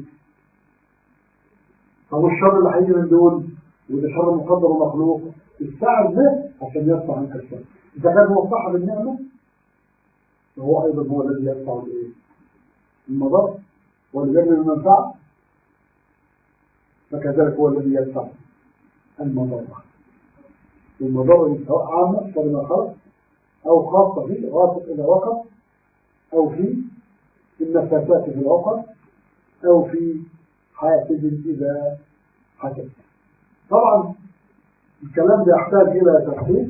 طب والشر اللي هيجي من دول وده شر مقدر ومخلوق استعن به عشان يدفع عنك الشر إذا كان هو صاحب النعمة فهو أيضا هو الذي يدفع الإيه؟ المضر واللي يجلب المنفعة فكذلك هو الذي يدفع المضرة المضرة دي سواء عامة كلمة خلق أو خاصة فيه غاصب إلى وقت أو في النفاسات في العقد أو في حاسد إذا حسد طبعا الكلام ده يحتاج إلى تحقيق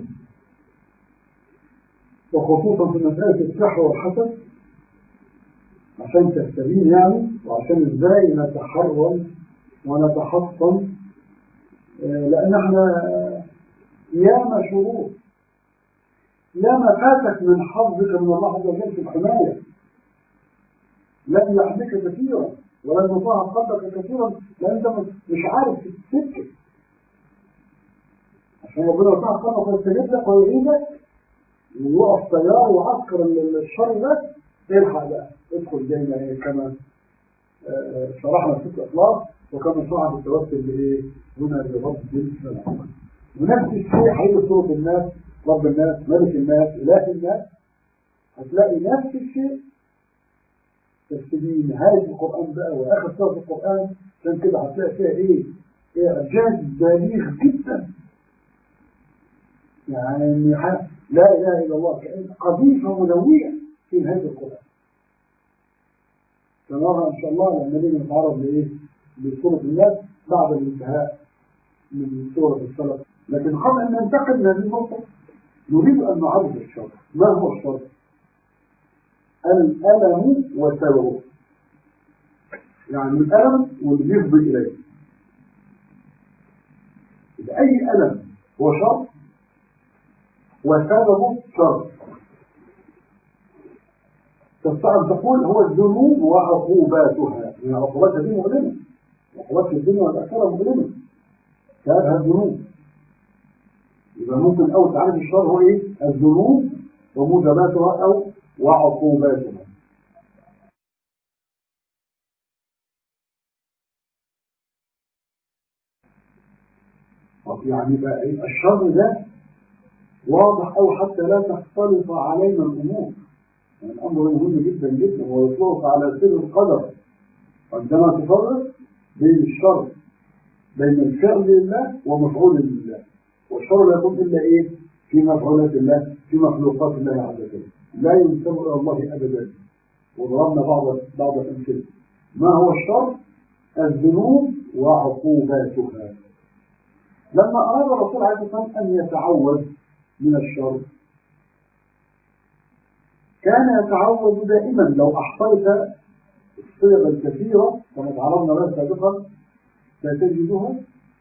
وخصوصا في مسألة السحر والحسد عشان تستبين يعني وعشان ازاي نتحرر ونتحصن آه، لأن احنا ياما شروط ياما فاتك من حظك من الله عز وجل في الحماية لن يحميك كثيرا ولن يطاع قلبك كثيرا لأن انت مش عارف تتسكت عشان ربنا يطاع قلبك ويستجيب لك ويعينك ويقف تيار وعسكر الشر ده الحق بقى ادخل دايما إيه كما آه، شرحنا في الإخلاص وكما شرح في التوسل بإيه؟ هنا لرب السلام ونفس الشيء هيجي صورة الناس رب الناس ملك الناس إله الناس هتلاقي نفس الشيء بس دي نهاية القرآن بقى وآخر سورة القرآن عشان كده هتلاقي فيها إيه؟ إعجاز بالغ جدا يعني ح- لا إله إلا الله كأن قذيفة منوية في نهاية القرآن سنرى إن شاء الله لما نيجي نتعرض لإيه؟ لسورة الناس بعد الانتهاء من سورة السلف لكن قبل أن ننتقل من هذه النقطة نريد أن نعرض الشر ما هو الشر؟ الألم وسببه يعني الألم واللي يفضي إليه يبقى أي ألم هو شر وسببه شر تستطيع أن تقول هو الذنوب وعقوباتها يعني عقوباتها دي مؤلمة عقوبات في الدنيا والآخرة مؤلمة كانها الذنوب يبقى ممكن أول تعريف الشر هو إيه؟ الذنوب وموجباتها أو وعقوباتها طب يعني بقى إيه؟ الشر ده واضح أو حتى لا تختلط علينا الأمور يعني الأمر مهم جدا جدا ويطلق على سر القدر عندما تفرق بين الشر بين الفعل لله ومفعول لله والشر لا يكون إلا إيه في مفعولات الله في مخلوقات الله عز وجل لا ينسب إلى الله أبدا وضربنا بعض بعض الأمثلة ما هو الشر الذنوب وعقوباتها لما أراد الرسول عليه الصلاة والسلام أن يتعوذ من الشر كان يتعوذ دائما لو أحصيت الصيغ الكثيرة كما تعرضنا لها سابقا ستجدها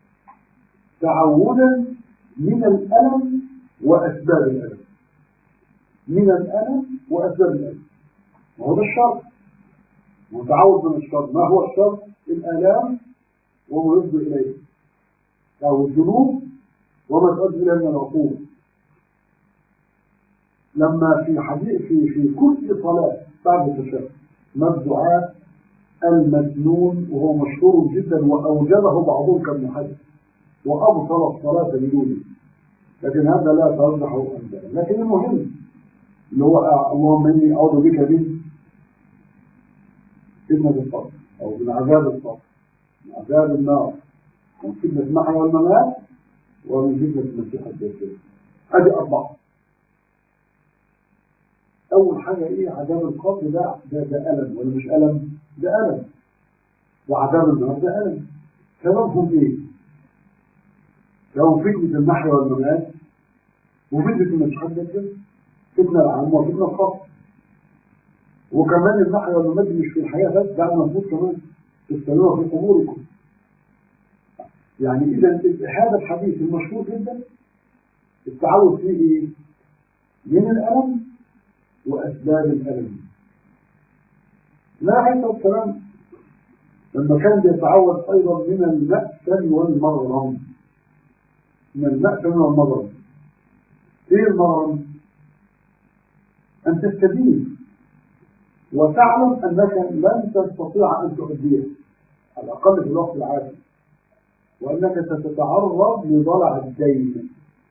تعوذا من الألم وأسباب الألم من الألم وأسباب الألم وهو ده الشر وتعوذ من الشر ما هو الشر الآلام وما يفضي إليه أو الذنوب وما تؤدي إليه من العقوبة لما في حديث في في كل صلاة بعد التشهد ما الدعاء المسنون وهو مشهور جدا وأوجبه بعضهم كالمحدث وأبطل الصلاة بدونه لكن هذا لا ترجح أبدا لكن المهم اللي هو اللهم إني أعوذ بك من فتنة القبر أو من عذاب القبر من عذاب النار من فتنة المحيا والممات ومن فتنة المسيح الدجال هذه أربعة أول حاجة إيه عذاب القبر ده ده, ده ألم ولا مش ألم؟ ده ألم وعذاب النار ده ألم سببهم إيه؟ لو فتنة المحيا والممات وفتنة المسيح الدجال فتنة العام وفتنة الخاص وكمان المحيا والممات مش في الحياة بس ده المفروض كمان تستنوها في قبوركم يعني إذا هذا الحديث المشهور جدا التعود فيه إيه؟ من الألم وأسباب الألم لا عليه السلام لما كان بيتعود أيضا من المأثم والمغرم من المأثم والمغرم ايه المغرم؟ أن تستدين وتعلم أنك لن تستطيع أن تؤديه على الأقل في الوقت العادي وأنك ستتعرض لضلع الدين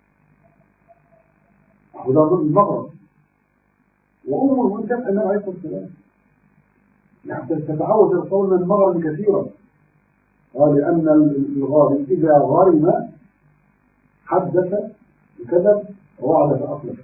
وده ضمن المغرب وأمه من كان النبي عليه الصلاة والسلام يعني تتعود القول من المغرب كثيرا قال لأن الغارم إذا غرم حدث وكذب ووعد فأخلف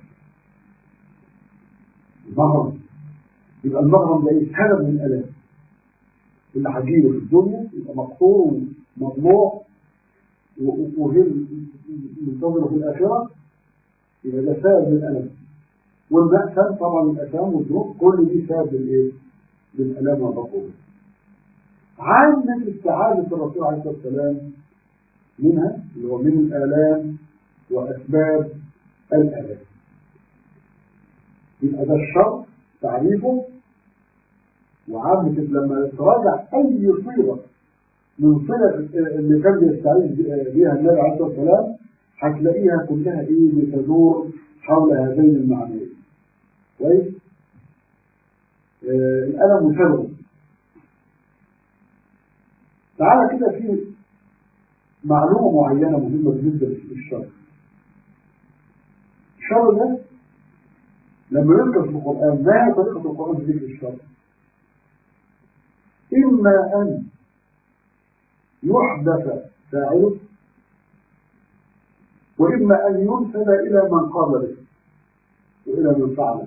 المغرم يبقى المغرم ده سبب من الألم اللي هجيله في الدنيا يبقى مقصور ومطلوع وغير منتظره في الآخرة يبقى ده سبب من الألم والمأسم طبعا الأسام والذنوب كل دي سبب للإيه؟ للألام والعقوبة عامة استعادة الرسول عليه الصلاة والسلام منها اللي هو من الآلام وأسباب الآلام يبقى ده الشر تعريفه وعامة لما تراجع أي صيغة من صيغ اللي كان بيستعيذ بها النبي عليه الصلاة والسلام هتلاقيها كلها إيه بتدور حول هذين المعنيين كويس؟ آه الألم وسببه تعالى كده في معلومة معينة مهمة بالنسبة للشر الشر ده لما يذكر في القرآن ما هي طريقة القرآن في ذكر الشر إما أن يحدث فاعله وإما أن ينسب إلى من قام به وإلى من فعله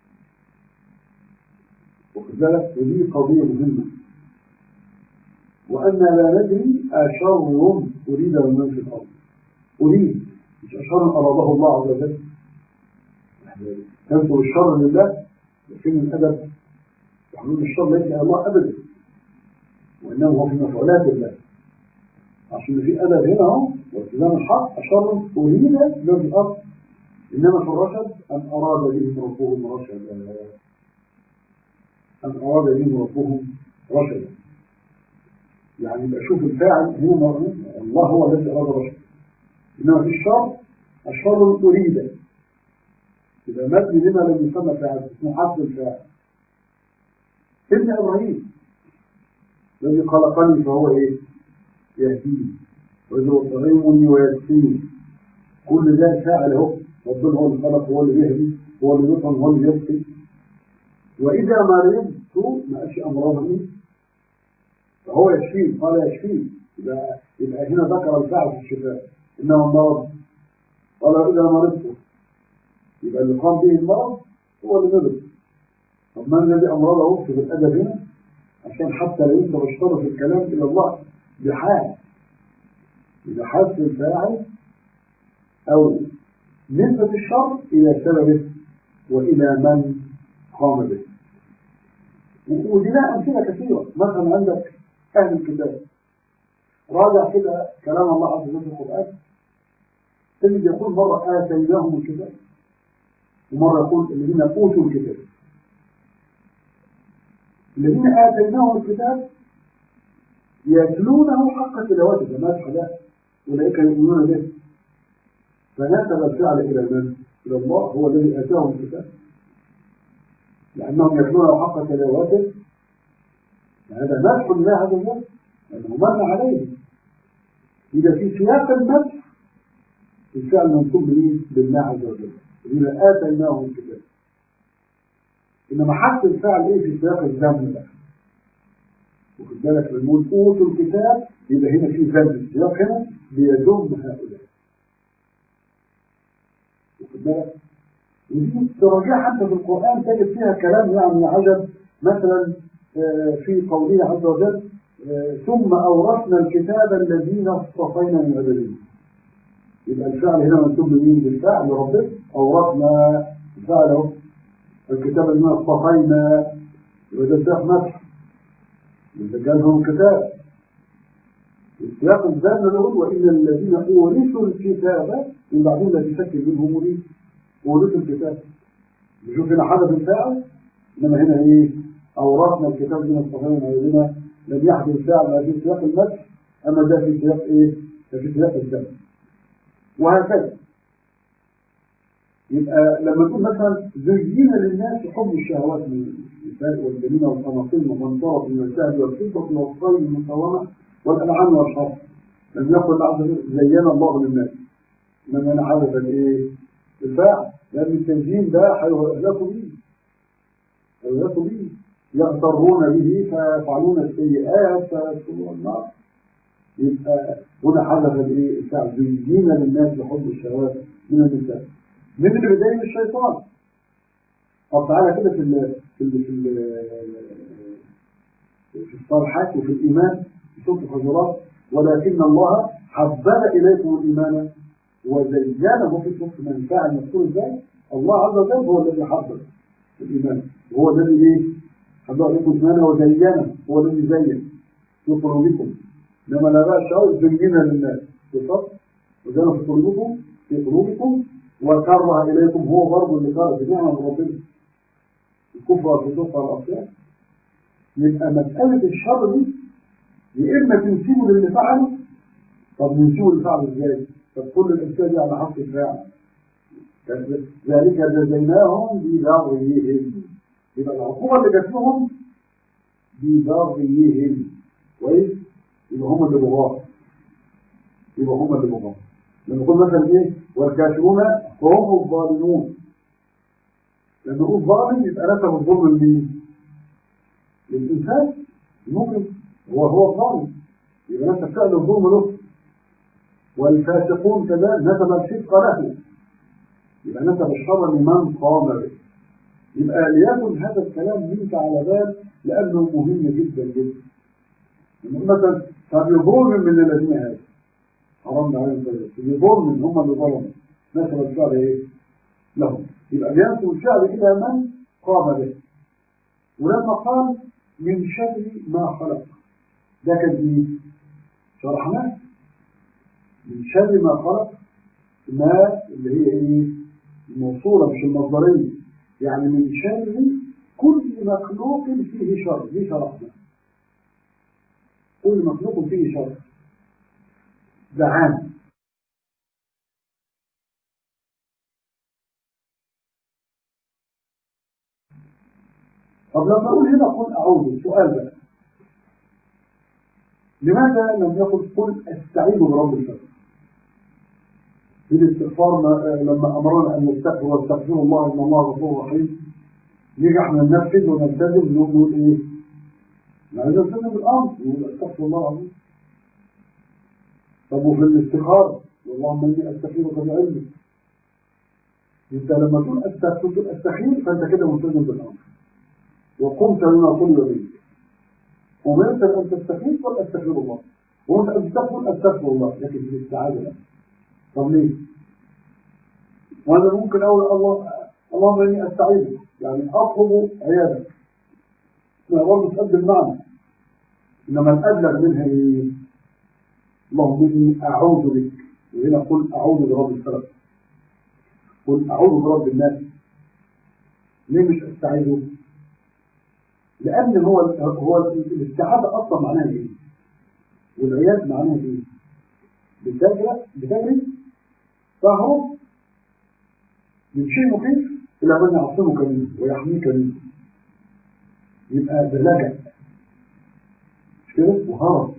وخذ بالك ودي قضية مهمة وأن لا ندري أشر أريد من في الأرض أريد مش أشر أراده الله عز وجل تنظر الشر لله لكن الأدب يحمل الشر ليس الله أبدا وإنما هو في مفعولات الله عشان في أدب هنا اهو والتزام الحق أشر أريد من في الأرض إنما في الرشد أن أراد بهم ربهم رشدا أن أراد بهم ربهم رشدا يعني بشوف الفاعل هنا الله هو الذي أراد رشدا إنما في الشر الشر أريد يبقى مبني لما لم يسمى فاعل اسمه حفظ الفاعل ابن ابراهيم الذي خلقني فهو ايه يهديني وإذا طعيمني ويكفيني كل ده فاعل اهو ربنا هو اللي خلق هو اللي يهدي هو اللي يطعم هو اللي يسقي واذا مرضت ما قالش امراضني فهو يشفيني قال يشفيني يبقى يبقى هنا ذكر الفاعل في الشفاء انما المرض قال اذا مرضت يبقى اللي قام به المرض هو اللي نزل طب من الذي امرضه في الادب هنا عشان حتى لا ينسب الشر في الكلام الى الله بحال اذا حس الفاعل او نسبة الشر الى سببه والى من قام به ودي لها امثله كثيره مثلا عندك اهل الكتاب راجع كده كلام الله عز وجل في القران تجد يقول مره اتيناهم الكتاب ومرة يقول الذين أوتوا الكتاب الذين آتيناهم الكتاب يتلونه حق تلاوته ده مدح ده أولئك يؤمنون به فنسب الفعل إلى من؟ إلى الله هو الذي آتاهم الكتاب لأنهم يتلونه حق تلاوته هذا مدح لله عز وجل لأنه من عليه إذا في سياق المدح الفعل منصوب لمين؟ لله عز وجل الذين آتيناهم الكتاب إنما حتى الفعل إيه في سياق الذم بقى وخد بالك لما نقول أوتوا الكتاب يبقى هنا في ذم السياق هنا بيذم هؤلاء وخد بالك ودي تراجع حتى في القرآن تجد فيها كلام يعني عجب مثلا في قوله عز وجل ثم أورثنا الكتاب الذين اصطفينا من عبادنا يبقى الفعل هنا منسوب لمين بالفعل لربنا أورثنا الفعل اهو الكتاب اللي اصطفينا يبقى ده سياق مدح يبقى جالهم الكتاب السياق الزاد نقول وإن الذين أورثوا الكتاب من بعدهم الذي شكل منهم مريد أورثوا الكتاب نشوف هنا حدث الفاعل إنما هنا إيه أورثنا الكتاب من الصفين وإذنا لم يحدث الفاعل لا في سياق المدح أما ده في سياق إيه في سياق الزمن وهكذا يبقى لما نقول مثلا زين للناس حب الشهوات من النساء والبنين والقناطير والمنطرة من الذهب والفضة والخيل المسومة والأنعام والحرث لم يقل عز وجل زين الله للناس إنما أنا عارف الإيه؟ الفاعل لأن التنزيل ده هيهلكوا به هيهلكوا به يغترون به فيفعلون السيئات فيدخلون النار يبقى هنا حدث الايه الفعل زين للناس بحب الشهوات من النساء من اللي بداية الشيطان طب تعالى كده في ال في ال في ال في الصالحات وفي الإيمان في سورة الحجرات ولكن الله حبب إليكم الإيمان وزينه في سورة من فاعل مذكور ازاي الله عز وجل هو الذي حبب الإيمان وهو الذي ايه حبب إليكم الإيمان وزينه هو الذي زين في قلوبكم لما لا بقى الشعور زينها للناس في الصف وزينه في قلوبكم في قلوبكم وكره إليكم هو برضه اللي كره بنعمة ربنا الكفر والفسوق والعصيان يبقى مسألة الشر دي يا إما تنسبه للي فعله طب ننسبه اللي فعله إزاي؟ طب كل الأمثلة دي على حق الفاعل ذلك جزيناهم ببغيهم يبقى العقوبة اللي جات لهم ببغيهم كويس؟ يبقى هم اللي بغاه يبقى هم اللي بغاه لما نقول مثلا ايه والكافرون هم الظالمون لما نقول ظالم يبقى نسب الظلم لمين؟ للإنسان ممكن هو هو ظالم يبقى نسب فعل الظلم له والفاسقون كذلك نسب الفسق له يبقى نسب الشر لمن قام به يبقى ليكن هذا الكلام منك على بال لأنه مهم جدا جدا مثلا طب ظلم من الذين هذا حرام عليهم ذلك اللي ظلم هم اللي ظلموا نسب الشعر ايه لهم يبقى بينسب الشعر الى من قام به ولما قال من شر ما خلق ده كان ايه شرحناه من شر ما خلق ما اللي هي ايه الموصوله مش المصدريه يعني من شر كل مخلوق فيه شر دي شرحنا كل مخلوق فيه شر ده عام طب لما اقول هنا قل اعوذ سؤال بقى لماذا لم يقل قل استعيذ برب الفلق في الاستغفار لما امرنا ان نستغفر واستغفر الله ان الله غفور رحيم نيجي احنا ننفذ ونلتزم نقول ايه؟ عايز نلتزم بالامر نقول استغفر الله العظيم طب وفي الاستخارة اللهم اني استخيرك بعلمك انت لما تقول استخير استخير فانت كده ملتزم بالامر وقمت بما قل بك ومرت ان تستخير قل استغفر الله وانت ان تستغفر استغفر الله لكن في الاستعاذه لا طب ليه؟ وانا ممكن اقول الله اللهم اني استعيذك يعني اطلب عيادك ما برضه تقدم معنى انما الابلغ منها ايه؟ اللهم اني اعوذ بك وهنا قل اعوذ برب الفلق قل اعوذ برب الناس ليه مش استعيذه لان هو هو الاستعاذه اصلا معناها ايه والعياذ معناها ايه بتجري بتجري تهرب من شيء مخيف الى من يعصمك منه ويحميك منه يبقى ده لجأ مش كده وهرب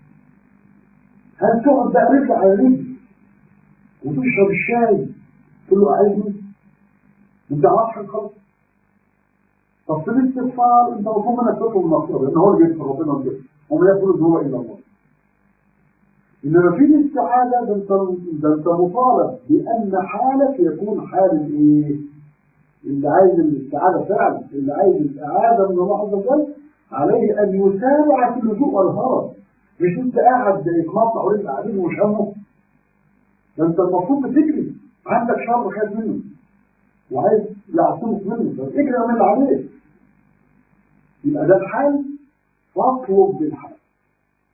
هل تقعد بقى رجل على رجل وتشرب الشاي تقول له عايزني انت عارف الخلق طب في الاستغفار انت مفهوم انك تطلب المغفره لان هو اللي بيغفر ربنا وكده وما يقول هو الا الله انما في الاستعاذه ده انت ده انت مطالب بان حالك يكون حال الايه؟ اللي عايز الاستعاذه فعلا اللي عايز الاعاذه من الله عز وجل عليه ان يسارع في اللجوء والهرب مش انت قاعد يتمطع ورجل قاعدين ومش همه ده انت المفروض بتجري عندك شر خايف منه وعايز يعصمك منه طب اجري من اللي عليك يبقى ده الحال فاطلب بالحال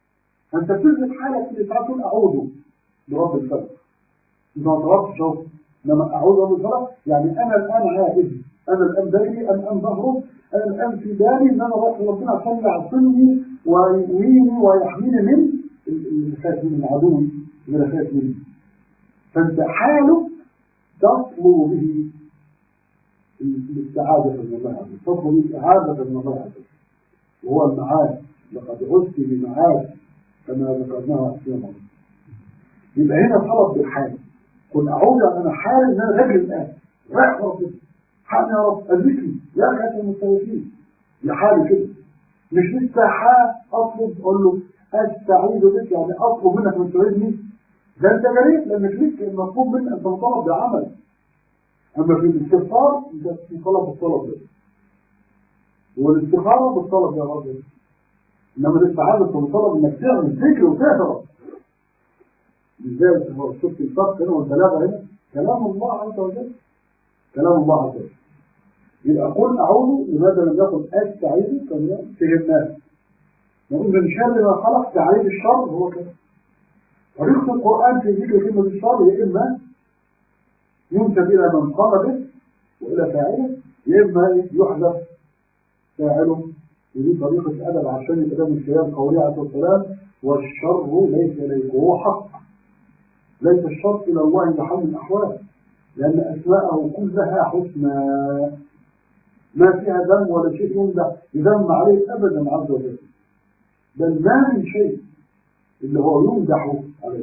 فانت بتثبت حالك في ساعات تقول اعوذ برب الفلق انت ما طلبتش اهو انما اعوذ برب الفلق يعني انا الان عائد انا الان دايري انا الان ظهره انا الان في بالي ان انا رايح ربنا عشان يعصمني ويقويني ويحميني من اللي خاف من العدو اللي خاف مني فانت حالك تطلب به الاستعاذة من الله عز وجل تطلب به الاستعاذة من الله عز وجل وهو المعاد لقد عزت بمعاد كما ذكرناها في مرة يبقى هنا طلب بالحال قل اعوذ انا حال ان انا راجل الان رايح ربنا حال يا رب اذكري يا خاتم المستوفين يا حالي كده مش لسه حال اطلب اقول له استعيذ بك يعني اطلب منك من تعيذني ده انت جريت لانك ليك المطلوب منك انت مطالب بعمل اما في الاستغفار انت مطالب بالطلب ده والاستخاره بالطلب يا رب انما الاستعاذه انت مطالب انك تعمل ذكر وتهرب ازاي شفت الفرق هنا والبلاغه هنا كلام الله عز وجل كلام الله عز وجل يبقى قل اعوذ لماذا لم يقل استعيذ كما فهمناه نقول من شر ما خلق تعريف الشر هو كده طريقة القرآن في ذكر كلمة الشر يا إما ينسب إلى من قام به وإلى فاعله يا إما يحذف فاعله ودي طريقة أدب عشان الإمام الكلام قولي عليه السلام والشر ليس إليك هو حق ليس الشر إلى الله بحال الأحوال لأن أسماءه كلها حسنى ما فيها ذنب ولا شيء يمدح يذم عليه أبدا عز وجل بل ما من شيء اللي هو يمدح عليه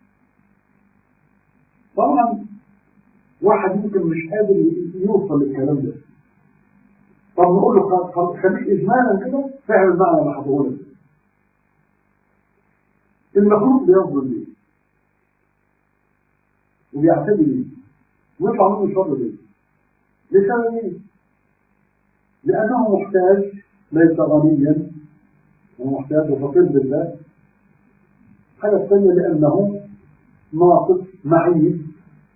طبعا واحد يمكن مش قادر يوصل للكلام ده طب نقول له خليك اجمالا كده فعل المعنى اللي هتقوله لك المخلوق بيظلم ليه وبيعتدي ليه ويطلع منه شر ليه لسبب ايه لانه محتاج ليس غنيا ومحتاج وفقير بالله الحاجة الثانية لأنه ناقص معيب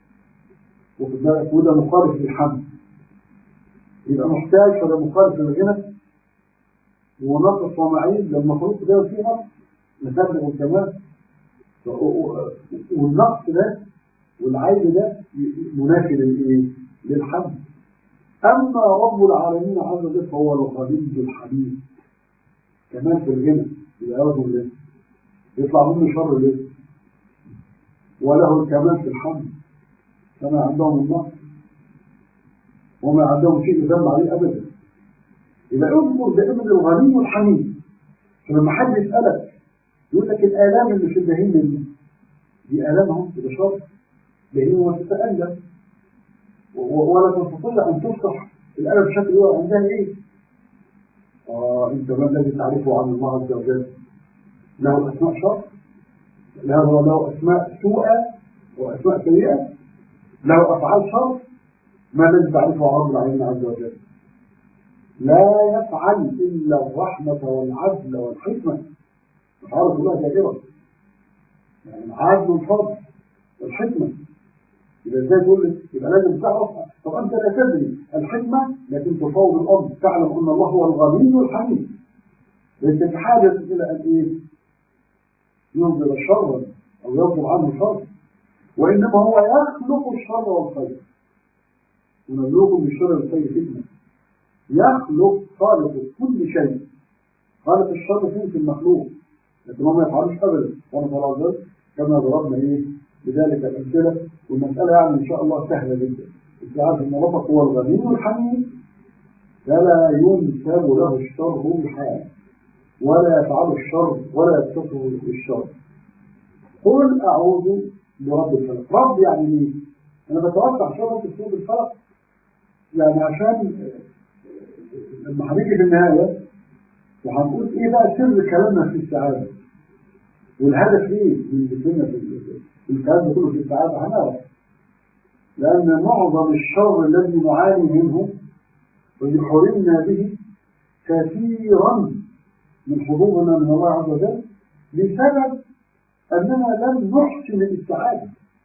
وده مخالف للحمد يبقى محتاج فده مخالف للغنى وناقص ومعيب لما خلوق ده فيه نقص نتبع الكمال والنقص ده والعيب ده منافي للايه؟ للحمد أما رب العالمين عز وجل فهو الغني الحميد كمان في الغنى يبقى ياخده ليه؟ يطلع منه شر ليه؟ وله الكمال في الحمد فما عندهم النقص وما عندهم شيء يذم عليه ابدا يبقى اذكر دائما الغني الحميد فلما حد يسالك يقول لك الالام اللي في البهيم دي دي الامهم ده شر بهيم تتالم ولا تستطيع ان تفتح الالم بشكل هو عندها ايه؟ اه انت ما الذي تعرفه عن الله عز وجل له اسماء شر له له اسماء سوء واسماء سيئه له افعال شر ما الذي تعرفه عن رب العالمين عز وجل لا يفعل الا الرحمه والعدل والحكمه عارف الله جابرا يعني العدل والفضل والحكمه يبقى ازاي تقول لي يبقى لازم تعرف طب انت لا تدري الحكمه لكن تفاوض الامر تعلم ان الله هو الغني الحميد ليس بحاجه الى ان ايه ينزل شرا او يطلب عنه شر وانما هو يخلق الشر والخير ونبلوكم بالشر والخير فتنه يخلق خالق كل شيء خالق الشر فيه في المخلوق لكن هو ما يفعلوش ابدا وانا عز كما ضربنا ايه بذلك الامثله والمساله يعني ان شاء الله سهله جدا انت عارف ان ربك هو الغني الحميد فلا ينسب له الشر بحال ولا يفعل الشر ولا يتصفه بالشر قل اعوذ برب الفلق رب يعني ايه انا بتوسع شر في سوره الفلق يعني عشان لما هنيجي في النهايه وهنقول ايه بقى سر كلامنا في السعاده والهدف ايه من ذكرنا في الكلام ده كله في السعاده هنعرف لان معظم الشر الذي نعاني منه ويحرمنا به كثيرا من حظوظنا من الله عز وجل بسبب اننا لم نحسن الاستعاده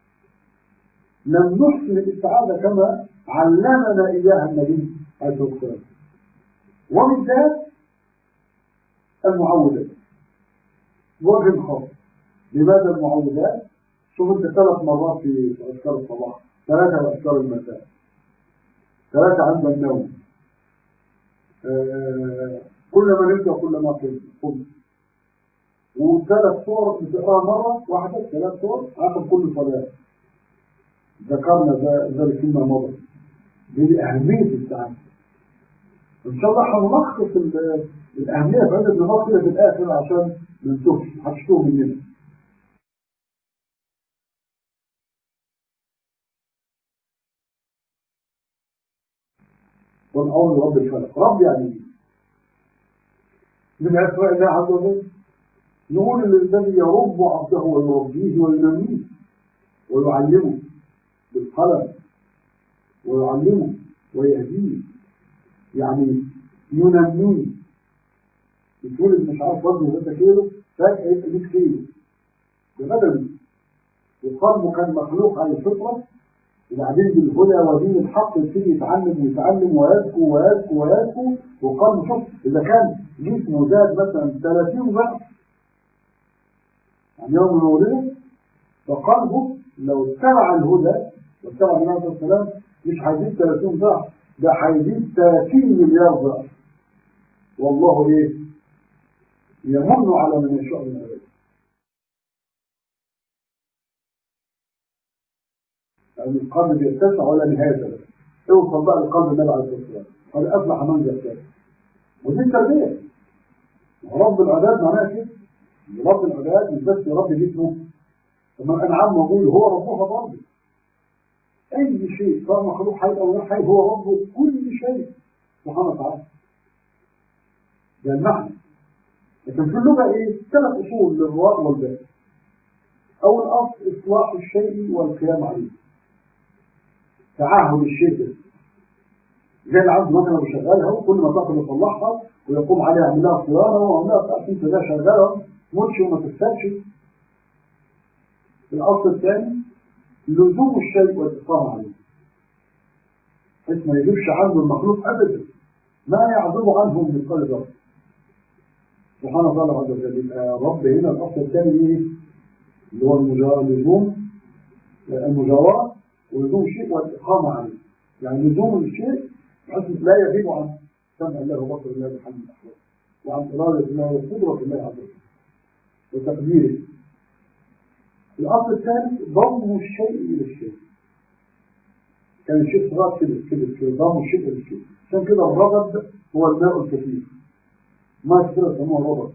لم نحسن الاستعاده كما علمنا اياها النبي عليه الصلاه والسلام وبالذات المعوذات بوجه خاص لماذا المعوذات شوف انت ثلاث مرات في اذكار الصباح ثلاثه في اذكار المساء ثلاثه عند النوم آه كل ما نمت وكل ما قمت وثلاث صور بتقراها مره واحده ثلاث صور عقب كل صلاه ذكرنا ذلك فيما مضى دي أهمية التعامل إن شاء الله هنلخص الأهمية في هذا النظام كده في الآخر عشان ما نتوهش هتشتوه مننا قل أعوذ برب الفلق رب يعني ايه؟ من أسماء الله عز وجل نقول الذي يرب عبده ويربيه وينميه ويعلمه بالقلم ويعلمه ويهديه يعني ينميه يتولد مش عارف وزنه 3 كيلو فجأة يبقى 100 كيلو ده بدني وقلبه كان مخلوق على الفطرة وبعدين بالهدى ودين الحق يبتدي يتعلم ويتعلم ويذكو ويذكو ويذكو وقلبه شوف إذا كان جسمه زاد مثلا 30 ضعف عن يوم مولده فقلبه لو اتبع الهدى واتبع النبي عليه السلام مش هيزيد 30 ضعف ده هيزيد 30 مليار ضعف والله ايه يمن على من يشاء من عباده يعني القلب بيتسع ولا نهايه له اوصل بقى لقلب النبي عليه الصلاه والسلام قد افلح من زكاه ودي التربيه رب العباد معناها كده رب العباد مش بس رب جسمه لما الانعام موجود هو ربها برضه اي شيء سواء مخلوق حي او غير حي هو رب كل شيء سبحانه وتعالى ده المعنى لكن في اللغه ايه ثلاث اصول للراء والباء اول اصل اصلاح الشيء والقيام عليه تعاهد الشيء ده زي العبد مثلا بيشغلها كل ما تاخد يصلحها ويقوم عليها يعمل لها صيانه ويعمل لها تقسيم ده شغاله تموتش وما تفسدش الاصل الثاني لزوم الشيء والاقامه عليه بحيث ما يجيبش عنه المخلوق ابدا ما يعذب عنه من قلب رب سبحانه وتعالى عز وجل يبقى رب هنا الاصل الثاني ايه؟ اللي هو اللزوم المجاوره ولزوم الشيء والاقامه عليه يعني لزوم الشيء بحيث لا يغيب عن سمع الله وبصر الله بحمد الاحوال وعن اراده الله وقدره الله عز وجل وتقديره الأصل الثالث ضم الشيء إلى الشيء كان الشيء صغير كده كده كده ضم الشيء إلى الشيء عشان كده الرغد هو الماء الكثير ما كده يسموه رغد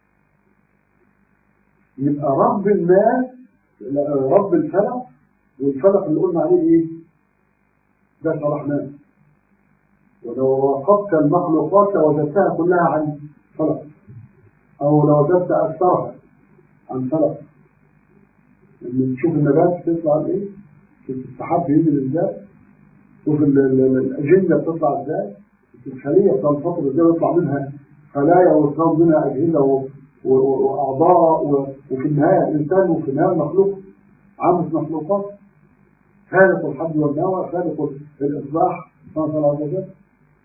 يبقى رب الماء رب الفلق والفلق اللي قلنا عليه ايه؟ ده شرحناه ولو راقبت المخلوقات لوجدتها كلها عن فلق او لو وجدت اكثرها عن فلق لما تشوف النبات بتطلع ايه شوف السحاب بينزل ازاي شوف الاجنه بتطلع ازاي الخليه بتنفطر ازاي ويطلع منها خلايا ويطلع منها اجهزه واعضاء وفي النهايه الانسان وفي النهايه المخلوق عامة مخلوقات خالق الحب والنوى خالق الاصلاح سبحانه وتعالى عز وجل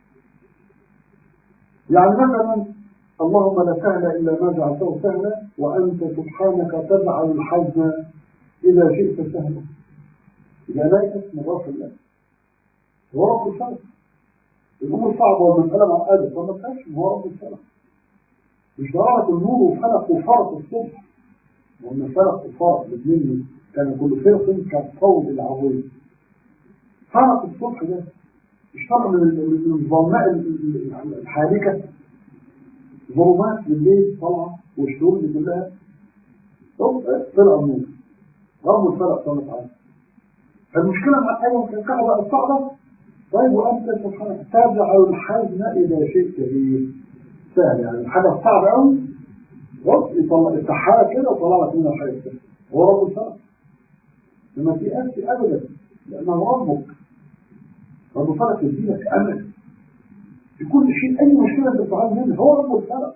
يعني مثلا اللهم لا سهل الا ما جعلته سهلا وانت سبحانك تجعل الحزن إذا شئت سهلا إذا ليست مضاف الله هو رب الفلق الأمور صعبة والمسألة معقدة فما تفهمش هو رب الفلق مش ضرورة النور وفلق وفرق الصبح وأن فلق وفرق الاثنين كان كل فرق كالصوت العظيم فرق الصبح ده مش فرق من الظلماء الحالكة ظلمات بالليل طالعة والشهور دي كلها طلع النور رب الفلق سبحانه وتعالى فالمشكلة مع أيضا في الكعبة الصعبة طيب وأنت سبحانه تجعل الحزن إذا شئت به سهل يعني الحاجة الصعبة أوي بص يطلع السحابة كده وطلع لك منها الحاجة كده هو رب الفلق لما تيأس أبدا لأنه ربك رب الفلق يديلك أمل في كل شيء أي مشكلة أنت بتعاني منها هو رب الفلق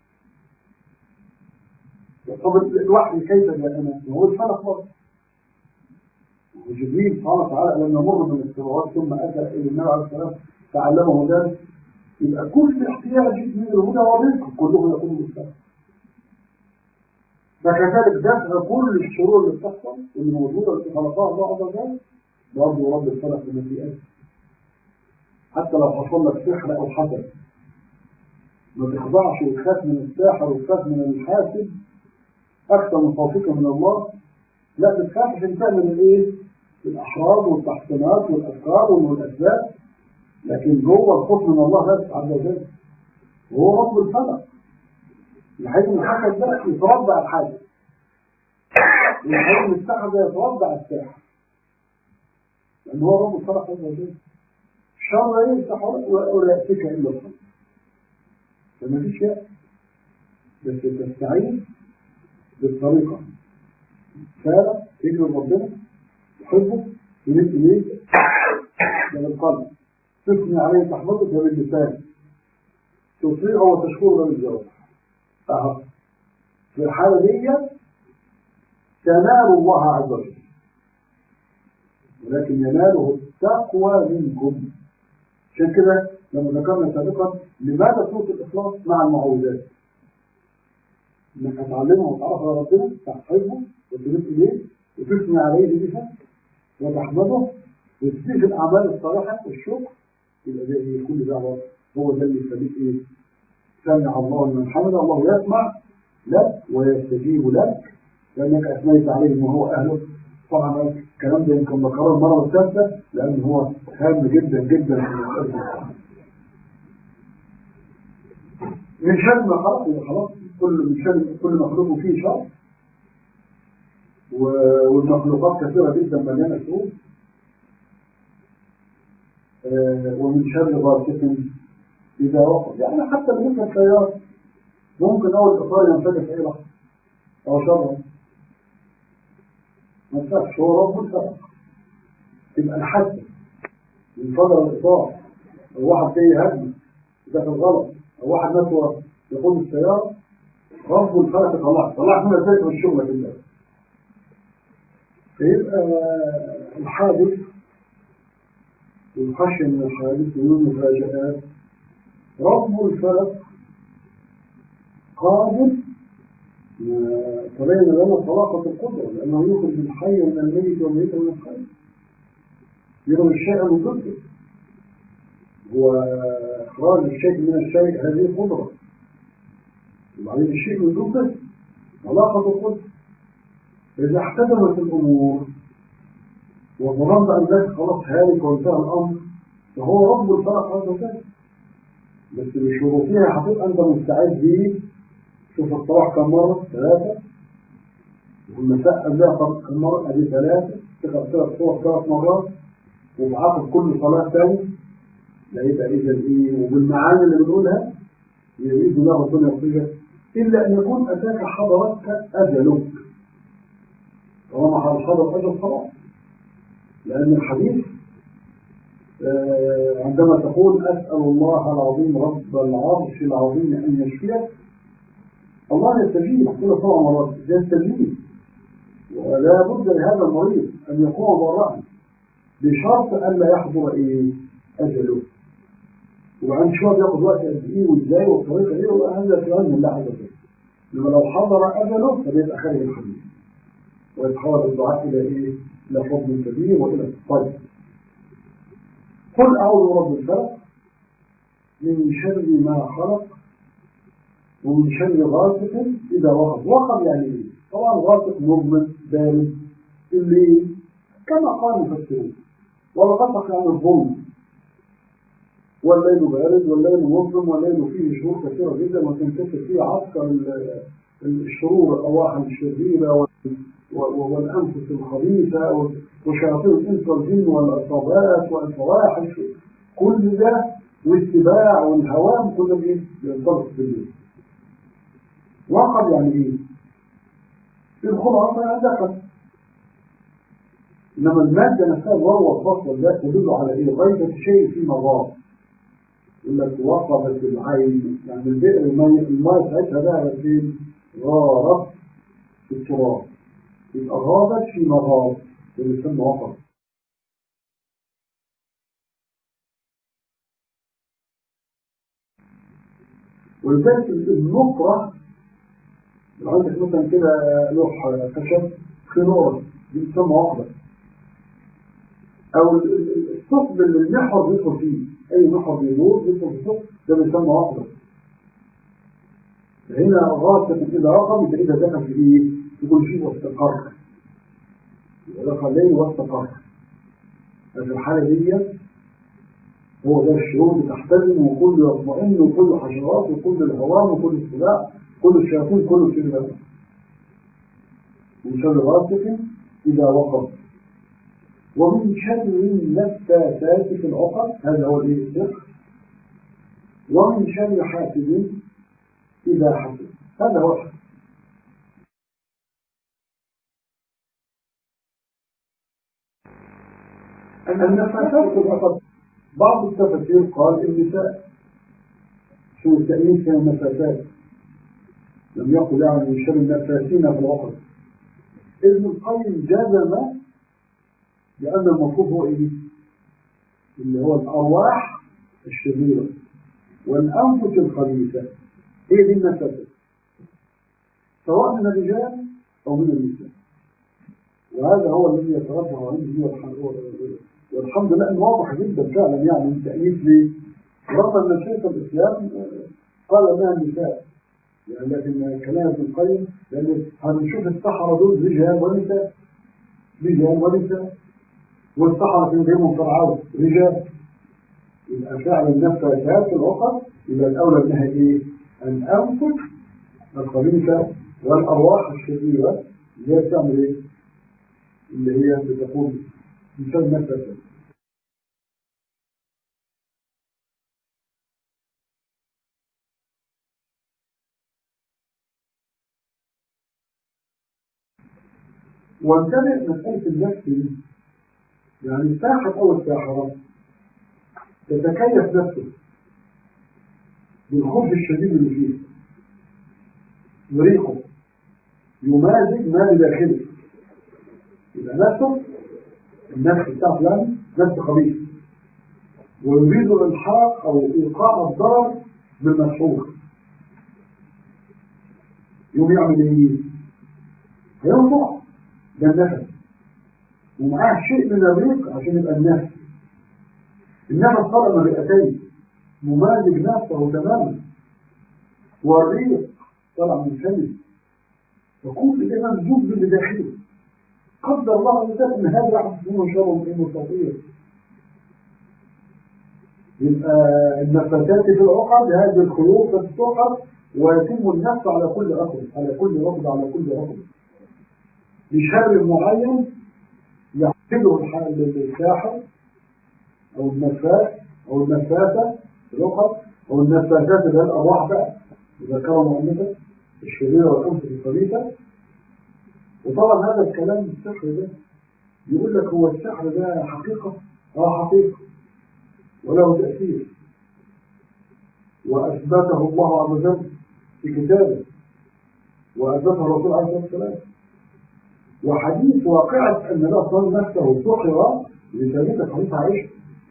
طب الوحي كيف جاء أنا؟ هو الفلق برضه وجبريل سبحانه وتعالى لما مر من السماوات ثم اتى الى النبي عليه الصلاه والسلام تعلمه ذلك يبقى كل احتياج من الهدى والرزق كله يكون بالسلام فكذلك دفع كل الشرور اللي بتحصل اللي موجودة اللي خلقها الله عز وجل برضه رب الفلق بمشيئته حتى لو حصل لك سحر أو حسد ما تخضعش وتخاف من الساحر وتخاف من الحاسد أكثر من خوفك من الله لا تتخاف عشان تعمل الإيه؟ الأحراض والتحصينات والأفكار والأسباب لكن جوه الخوف من الله بس عز وجل وهو رب الفلق الحين الحسد ده يتربع الحاجة الحين السحر ده يتربع الساحر لأن هو رب الفلق عز وجل شر يمسح ولا يأتيك إلا الخير فما فيش يأس بس تستعين بالطريقة فعلا تجري ربنا تحبه تمد إليه من القلب تثني عليه تحفظه باللسان تطيعه وتشكره بالجواب أهو في الحالة دي تنال الله عز وجل ولكن يناله التقوى منكم عشان كده لما ذكرنا سابقا لماذا سورة الإخلاص مع المعوذات؟ إنك هتعلمها وتعرف على ربنا تحفظه وتمد إليه وتثني عليه بها وتحمده وتزيد الأعمال الصالحة والشكر يبقى ده إيه كل ده هو ده اللي يخليك إيه؟ سمع الله لمن حمده الله يسمع لك ويستجيب لك لأنك أثنيت عليه ما هو أهله طبعا الكلام ده يمكن بكرر المرة الثالثة لأن هو هام جدا جدا من شر ما خلق يبقى خلاص كل من شر كل مخلوق فيه شر والمخلوقات كثيرة جدا مليانة شرور ومن شر غاسق إذا وقف يعني حتى اللي يمكن السيارة ممكن أول إطار ينفجر في أي لحظة أو شر ما تفهمش هو رب الفرق تبقى الحد من فضل الإطار أو واحد جاي هدم ده في الغلط أو واحد نسوى يقود السيارة رب الفرق طلعت طلعت من ازاي من الشغلة بالله فيبقى الحادث والخشية من الحادث والمفاجآت رب الفلق قادر تبين لنا طلاقة القدرة لأنه يخرج الحي من الميت والميت من الحي يخرج الشيء من ضده وإخراج الشيء من الشيء هذه قدرة وبعدين الشيء من ضده طلاقة القدرة إذا احتدمت الأمور وظننت أنك خلاص هالك وانتهى الأمر فهو رب الفلق عز وجل بس بشروطها هتبقى أنت مستعد بيه شوف الصباح كم مرة ثلاثة والمساء قبلها كم مرة أدي ثلاثة تقرأ ثلاث صور ثلاث مرات وبعاقب كل صلاة ثاني لا يبقى إذا إيه وبالمعاني اللي بنقولها يريد الله ربنا يغفر إلا أن يكون أتاك حضرتك أجلك طالما حضر أجل خلاص لأن الحديث آه عندما تقول أسأل الله العظيم رب العرش العظيم أن يشفيك الله يستجيب كل طبعا مرات يستجيب ولا بد لهذا المريض أن يكون ضرعا بشرط أن لا يحضر إيه أجله وبعدين شوية بياخد وقت قد إيه وإزاي والطريقة إيه وهذا في علم الله عز وجل لما لو حضر أجله فبيبقى خارج الحديث ويتحول الدعاء إلى إيه؟ إلى فضل كبير وإلى طيب قل أعوذ برب الفلق من شر ما خلق ومن شر غاسق إذا وقب وقب يعني إيه؟ طبعا غاسق مظلم بارد الليل كما قال المفسرون والغسق يعني الظلم والليل بارد والليل مظلم والليل فيه شرور كثيرة جدا وتنتشر فيه عسكر الشرور الأرواح الشريرة والأنفس الخبيثة وشياطين الإنس والجن والعصابات والفواحش كل ده والاتباع والهوام كل ده ينطبق بالليل وقد يعني ايه؟ الخلاصة يعني دخل إنما المادة نفسها الواو والفصل ده تدل على إيه؟ غيبة الشيء في مضار يقول لك وقبت العين يعني البئر المية المية ساعتها بقى فين؟ غارت في التراب يبقى غابت في مغار اللي يسمى وقف ولذلك النقرة لو عندك مثلا كده لوح خشب في نقطة دي بتسمى عقدة أو الثقب اللي المحور بيدخل فيه أي محور بيدور بيدخل في الثقب ده بيسمى عقدة هنا غاصة إذا رقم يبقى إذا دخل في إيه؟ يكون شيء واستقر يبقى دخل ليل واستقر في الحالة دي هو ده الشعور بتحترم وكل يطمئن وكل حشرات وكل الهوام وكل السلاح كل الشياطين كله شيء ده من شر غاسق إذا وقف ومن شر النفاثات في العقد هذا هو الايه السحر ومن شر حاسد إذا حسد هذا هو الحسد النفاثات في العقد بعض التفاسير قال النساء شو التأمين كان النفاثات لم يقل يعني من شر النفاثين في العقد ابن القيم جزم لأن المفروض هو إيه؟ اللي هو الأرواح الشريرة والأنفس الخبيثة هي دي النفاثات سواء من الرجال أو من النساء وهذا هو الذي يترجح عندي والحمد لله انه واضح جدا فعلا يعني التأليف ليه؟ رغم ان شيخ الاسلام قال انها النساء يعني لكن كلام ابن القيم لان هنشوف السحرة دول رجال ونساء رجال ونساء والسحرة في بينهم فرعون رجال يبقى فعلا النفاثات العقد يبقى الاولى انها ايه؟ الانفس الخبيثة والارواح الشريرة اللي هي بتعمل ايه؟ اللي هي بتقوم بشر نفسها وانتبه مسألة النفس دي يعني الساحر أو الساحرة تتكيف نفسه بالخوف الشديد اللي فيه وريقه يمازج ما بداخله يبقى نفسه النفس بتاعته يعني نفس خبيث ويريد الالحاق او ايقاع الضرر بالمسحور يقوم يعمل ايه؟ هينفع ده النفس ومعاه شيء من الريق عشان يبقى النفس النفس طلع من رئتين ممازج نفسه تماما والريق طلع من فمه وكل ده ممزوج باللي داخله قدر الله ان ان هذا يحدث منه شر من مستطير يبقى النفاثات في العقد هذه الخيوط تتوقف ويتم النفس على كل عقد على كل عقد على كل عقد بشر معين يحمله الساحر او النفاث او النفاثة العقد او النفاثات اللي هي الارواح بقى اذا كانوا مؤنثة الشريرة والانثى الخبيثة وطبعا هذا الكلام السحر ده يقول لك هو السحر ده حقيقة اه حقيقة وله تأثير وأثبته الله عز وجل في كتابه وأثبته الرسول عليه الصلاة والسلام وحديث واقعة أن لا صار نفسه سحر لثابتة حديث عائشة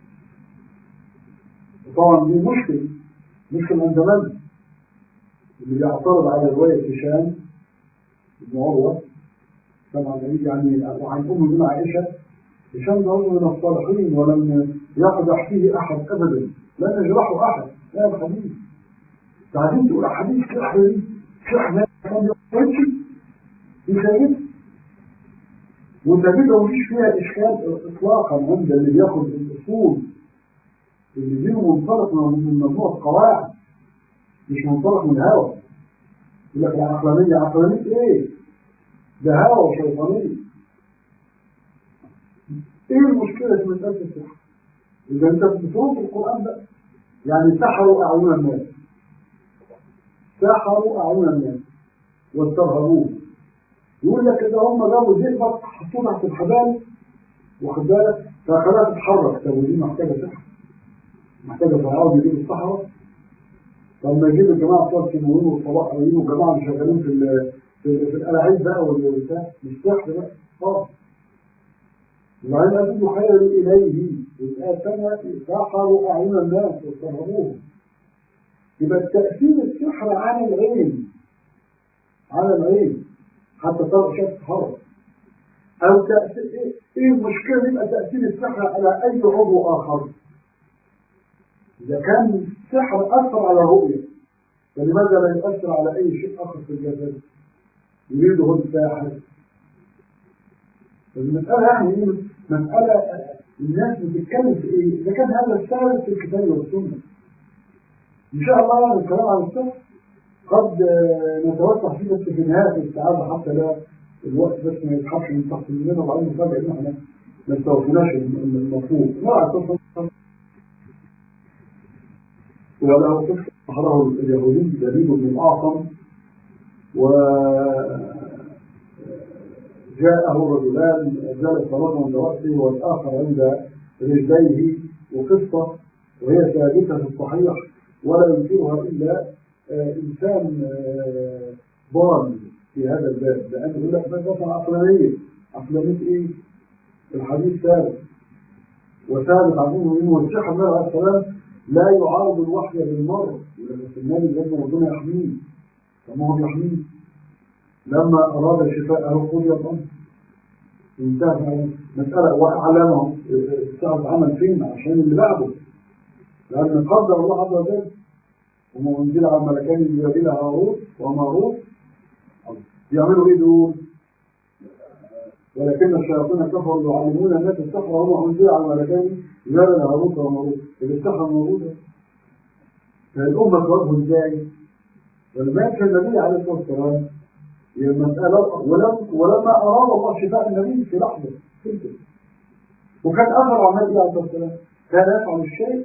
وطبعا دي مشكلة مشكلة عند من اللي بيعترض على رواية هشام بن عروة طبعا يعني وعن أم من عائشة هشام ده من الصالحين ولم يقدح فيه أحد أبدا لن يجرحه أحد لا الحديث بعدين تقول حديث سحر دي سحر ما يقولش يسيب وتجده مفيش فيها إشكال إطلاقا عند اللي بياخد الأصول اللي دينه منطلق من مجموعة قواعد مش منطلق من الهوى يقول لك العقلانية عقلانية إيه؟ ده هوى وشيطانية ايه المشكلة في مسألة السحر؟ إذا أنت بتفرض القرآن ده يعني سحروا أعين الناس سحروا أعين الناس واسترهبوه يقول لك إذا هم جابوا ذئبة حطوه تحت الحبال واخد بالك فخلاها تتحرك طب ودي محتاجة سحر محتاجة فرعون يجيب الصحراء طب ما يجيب الجماعة بتوع الكيماويين والصلاح والجماعة اللي شغالين في في, في الألاعيب بقى والبتاع مش سحر بقى خالص وبعدين أجد خير إليه الآية الثانية سحروا أعين الناس واسترهبوهم يبقى التأثير السحر عن العين على العين حتى ترى شخص حرج أو تأثير إيه, إيه المشكلة يبقى تأثير السحر على أي عضو آخر إذا كان السحر أثر على الرؤية فلماذا لا يؤثر على أي شيء آخر في الجسد يريده الساحر المسألة يعني مسألة الناس بتتكلم في إيه إذا كان هذا السبب في الكتاب والسنة إن شاء الله الكلام عن السحر قد نتوسع فيه بس في نهاية الاستعاذة حتى لا الوقت بس ما يتحبش من تحت مننا وبعدين نفاجئ ان احنا ما استوفيناش المفروض لا وله قصة أخره اليهودي دليل بن الأعظم و جاءه رجلان جالس رجل عند رأسه والآخر عند رجليه وقصة وهي ثابتة في الصحيح ولا ينكرها إلا إنسان ضال في هذا الباب لأن يقول لك ده مثلا عقلانية عقلانية إيه؟ الحديث ثابت وثابت عنه إنه والشيخ عبد الله عليه السلام لا يعارض الوحي بالمرة لأن النبي لازم ربنا يحميه فما هو يحميه لما أراد شفاءه قضي الأمر انتهى مسألة وأعلمهم الساعة عمل فين عشان اللي بعده لأن قدر الله عز وجل وما أنزل على ملكان بيابيل هاروت وماروت يعملوا ايه دول ولكن الشياطين كفروا يعلمون الناس السحر وهم أنزل على ملكان بيابيل هاروت وماروت اللي السحر موجودة فالأمة تواجهوا ازاي ولما كان النبي عليه الصلاة والسلام هي المسألة ولم ولما أراد الله شفاء النبي في لحظة كنت وكان أثر على النبي عليه الصلاة والسلام كان يفعل الشيء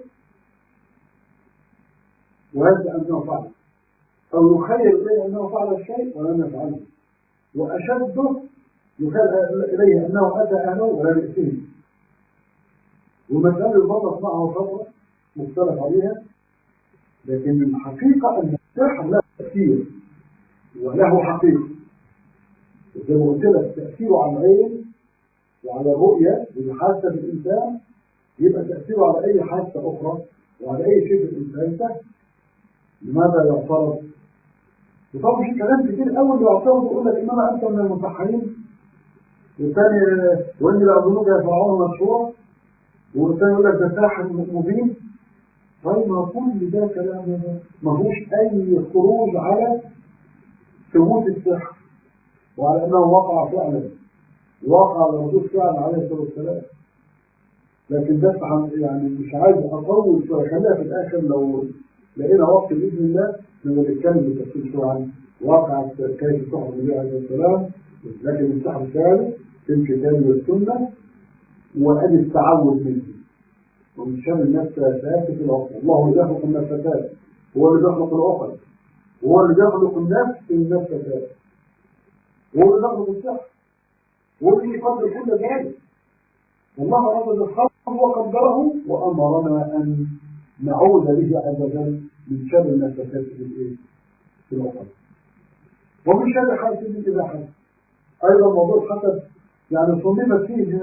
ويبدأ أنه فعل أو يخيل إليه أنه فعل الشيء ولم يفعله وأشده يخيل إليه أنه أتى أهله ولم يأتيه والمسألة يضبط معه فترة مختلف عليها لكن الحقيقة أن السحر له تأثير وله حقيقة زي ما قلت لك تأثيره على العين وعلى الرؤية بحاسة الإنسان يبقى تأثيره على أي حاسة أخرى وعلى أي شيء في الإنسان سهل لماذا يعترض؟ وطبعا في كلام كتير قوي يعترض ويقول لك إنما أنت من المسحرين والثاني وإني لأظنك يا فرعون مشهور والثاني يقول لك ده ساحر مبين طيب ما كل ده كلام ما فيهوش أي خروج على ثبوت السحر وعلى أنه وقع فعلا وقع الرسول فعلا عليه الصلاة والسلام لكن ده يعني مش عايز أطول شوية خليها في الآخر لو لقينا وقت بإذن الله نبقى نتكلم بالتفصيل شوية عن واقع كيف سحر النبي عليه السلام لكن السحر ثابت في الكتاب والسنة وأدي التعود منه ومن شر الناس ثابت في العقل الله يخلق النفسات هو اللي بيخلق العقل هو اللي بيخلق النفس النفسات هو اللي بيخلق السحر هو اللي يقدر كل ذلك والله أراد الخلق وقدره وأمرنا أن نعوذ به عز وجل من شر النفسات في الايه؟ في العقل ومن شر حاسد إذا حسد أيضا موضوع الحسد يعني صممت فيه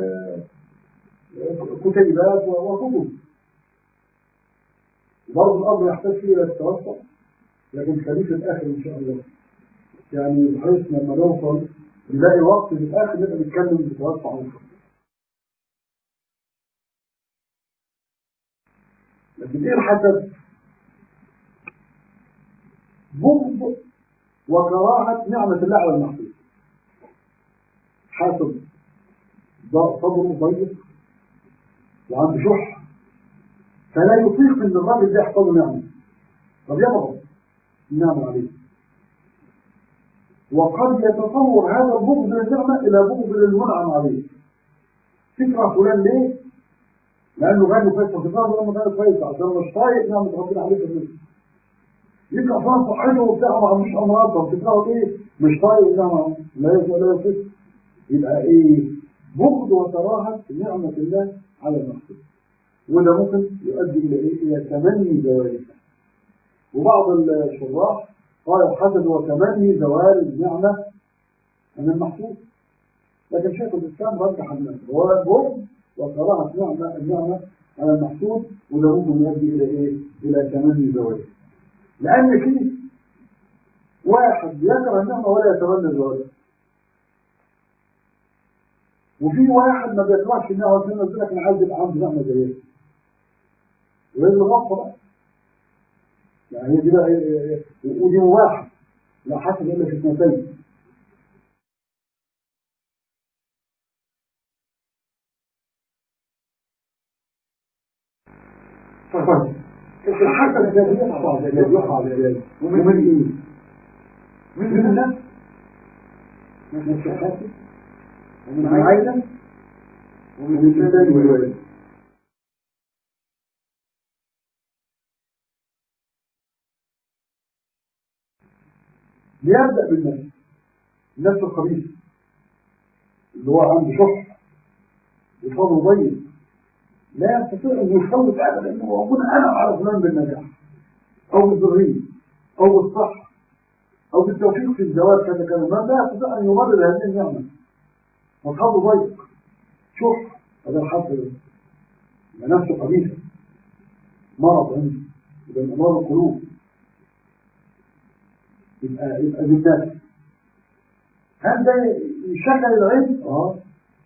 كتيبات وكتب برضه الأمر يحتاج فيه إلى التوسع لكن خليل في الآخر إن شاء الله يعني بحيث لما نوصل نلاقي وقت في الآخر نبقى نتكلم بتوسع أكثر لكن إيه الحسد؟ بغض وكراهة نعمة الله على المحسوس حاسد صدره ضيق وعنده شح فلا يطيق ان الراجل ده يحصل له نعمه طب يبغض النعمه عليه وقد يتطور هذا البغض للنعمه الى بغض للمنعم عليه تكره فلان ليه؟ لانه غني فيصل تكره لما غني فيصل عشان مش طايق نعمه ربنا عليه في الرزق يبقى فلان صحته وبتاع ما عندوش امراض طب تكرهه ليه؟ مش طايق نعمه لا يفعل لا يفعل يبقى ايه؟ بغض وكراهه نعمه الله على المحسوس وده ممكن يؤدي الى ايه؟ الى تمني زوالها وبعض الشراح قال الحسد هو تمني زوال النعمه من المحسوس لكن شيخ الاسلام رجح الناس هو بغض وكراهه نعمه النعمه على المحسوس وده ممكن يؤدي الى ايه؟ الى تمني زوالها لان في واحد يكره النعمة ولا يتمنى الزواج وفي واحد ما بيطلعش النعمة ويقول يقول لك انا عايز يبقى عندي نعمة زيها وهي اللي غلطة بقى يعني هي دي بقى ودي واحد لا حسب الا في اثنتين طيب الحسد ده بيقع بيقع ومن ايه؟ من النفس من الشخص ومن العائلة ومن الإنسان والوالد ليبدأ بالنفس النفس الخبيث اللي هو عنده شح وصدره ضيق لا يستطيع أن يخلط أبدا أنه أكون أنا على فلان بالنجاح أو بالذرية أو بالصحة أو بالتوفيق في الزواج كذا كذا ما لا يستطيع أن يبرر هذه النعمة وصدره ضيق شح هذا الحظ نفسه قبيحة مرض عنده يبقى أمراض القلوب يبقى يبقى بالنفس هل ده يشكل العين؟ اه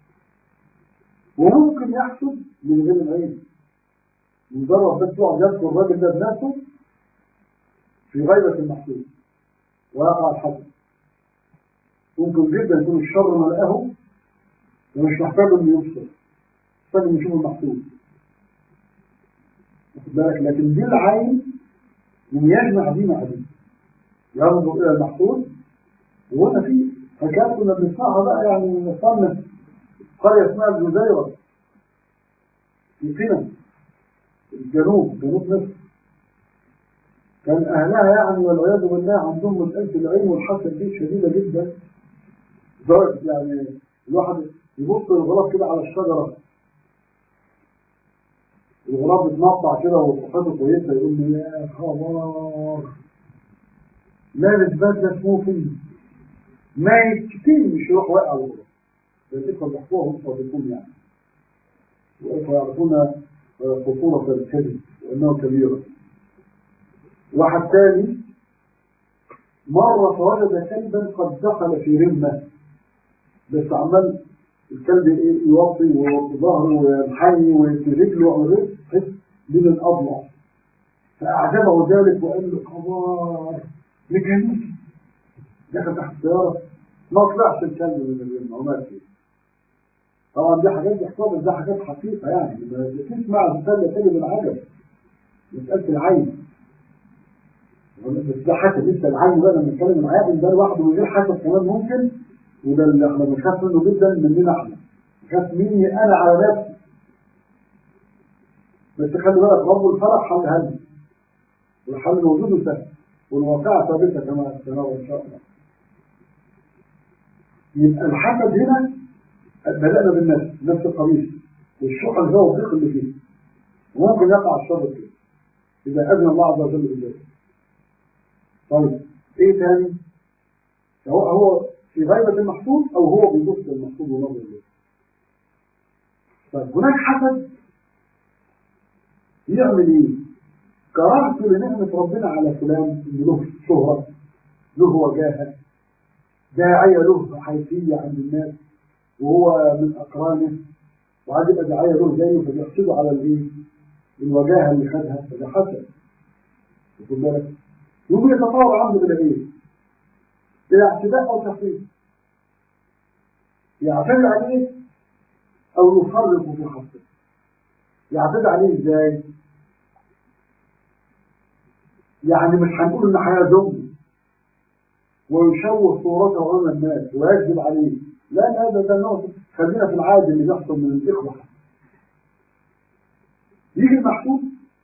وممكن يحصل من غير العين مجرد بس يقعد يذكر الراجل ده بنفسه في غيبة المحسوس ويقع الحسن ممكن جدا يكون الشر ملأه ومش محتاج انه يبصر محتاج انه يشوف المحسوس واخد بالك لكن دي العين من يجمع دي مع دي ينظر الى المحسوس وهنا في حكايات كنا بنسمعها بقى يعني نصنف قرية اسمها الجزيرة في قنا الجنوب جنوب مصر كان أهلها يعني والعياذ بالله عندهم مسألة العين والحسد دي شديدة جدا درجة يعني الواحد يبص الغراب كده على الشجرة الغراب بتنطع كده وصفاته كويسة يقول لي يا خبر لابس بدلة سموكي ما يتكتين مش يروح واقع على الغراب بس يفضل يحفوها هم صادقون يعني ويعرفون خطورة الكذب وأنه كبيرة واحد ثاني مرة فوجد كلبا قد دخل في رمة بس عمال الكلب يوطي ويوطي ظهره وينحني ويمشي رجله ويعمل رزق من الأضلع فأعجبه ذلك وقال له خبر ميكانيكي دخل تحت السيارة ما طلعش الكلب من الرمة ومات فيه طبعا دي حاجات احتفظ دي حاجات حقيقة يعني تسمع مسألة كلمة العجب مسألة العين بس ده حسب لسه العين بقى لما نتكلم العين ده لوحده من غير حسب كمان ممكن وده اللي احنا بنخاف منه جدا مننا احنا بنخاف مني انا على نفسي بس خلي بالك رب الفرح حل هدي والحل موجود سهل والواقع ثابتة كما سنرى ان شاء الله يبقى الحسد هنا بدأنا بالنفس نفس القميص والشحن هو الضيق اللي فيه وممكن يقع الشر فيه إذا أذن الله عز وجل بذلك طيب إيه تاني؟ هو هو في غيبة المحسود أو هو بيبص للمحسود ونظر إليه طيب هناك حسد يعمل إيه؟ كرهته لنعمة ربنا على فلان إن له شهرة له وجاهة داعية له حيثية عند الناس وهو من أقرانه وعاد يبقى داعية له زيه فبيحسده على الإيه؟ الوجاهة اللي خدها فده حسد واخد بالك؟ يقوم يتطور عنده إلى إيه؟ إلى اعتداء أو تخفيف يعتدي عليه أو يفرق في حقه يعتدي عليه إزاي؟ يعني مش هنقول إن هيذم ويشوه صورته أمام الناس ويكذب عليه لا هذا ده نوع خلينا في العادي اللي بيحصل من الإخوة يجي المحسوب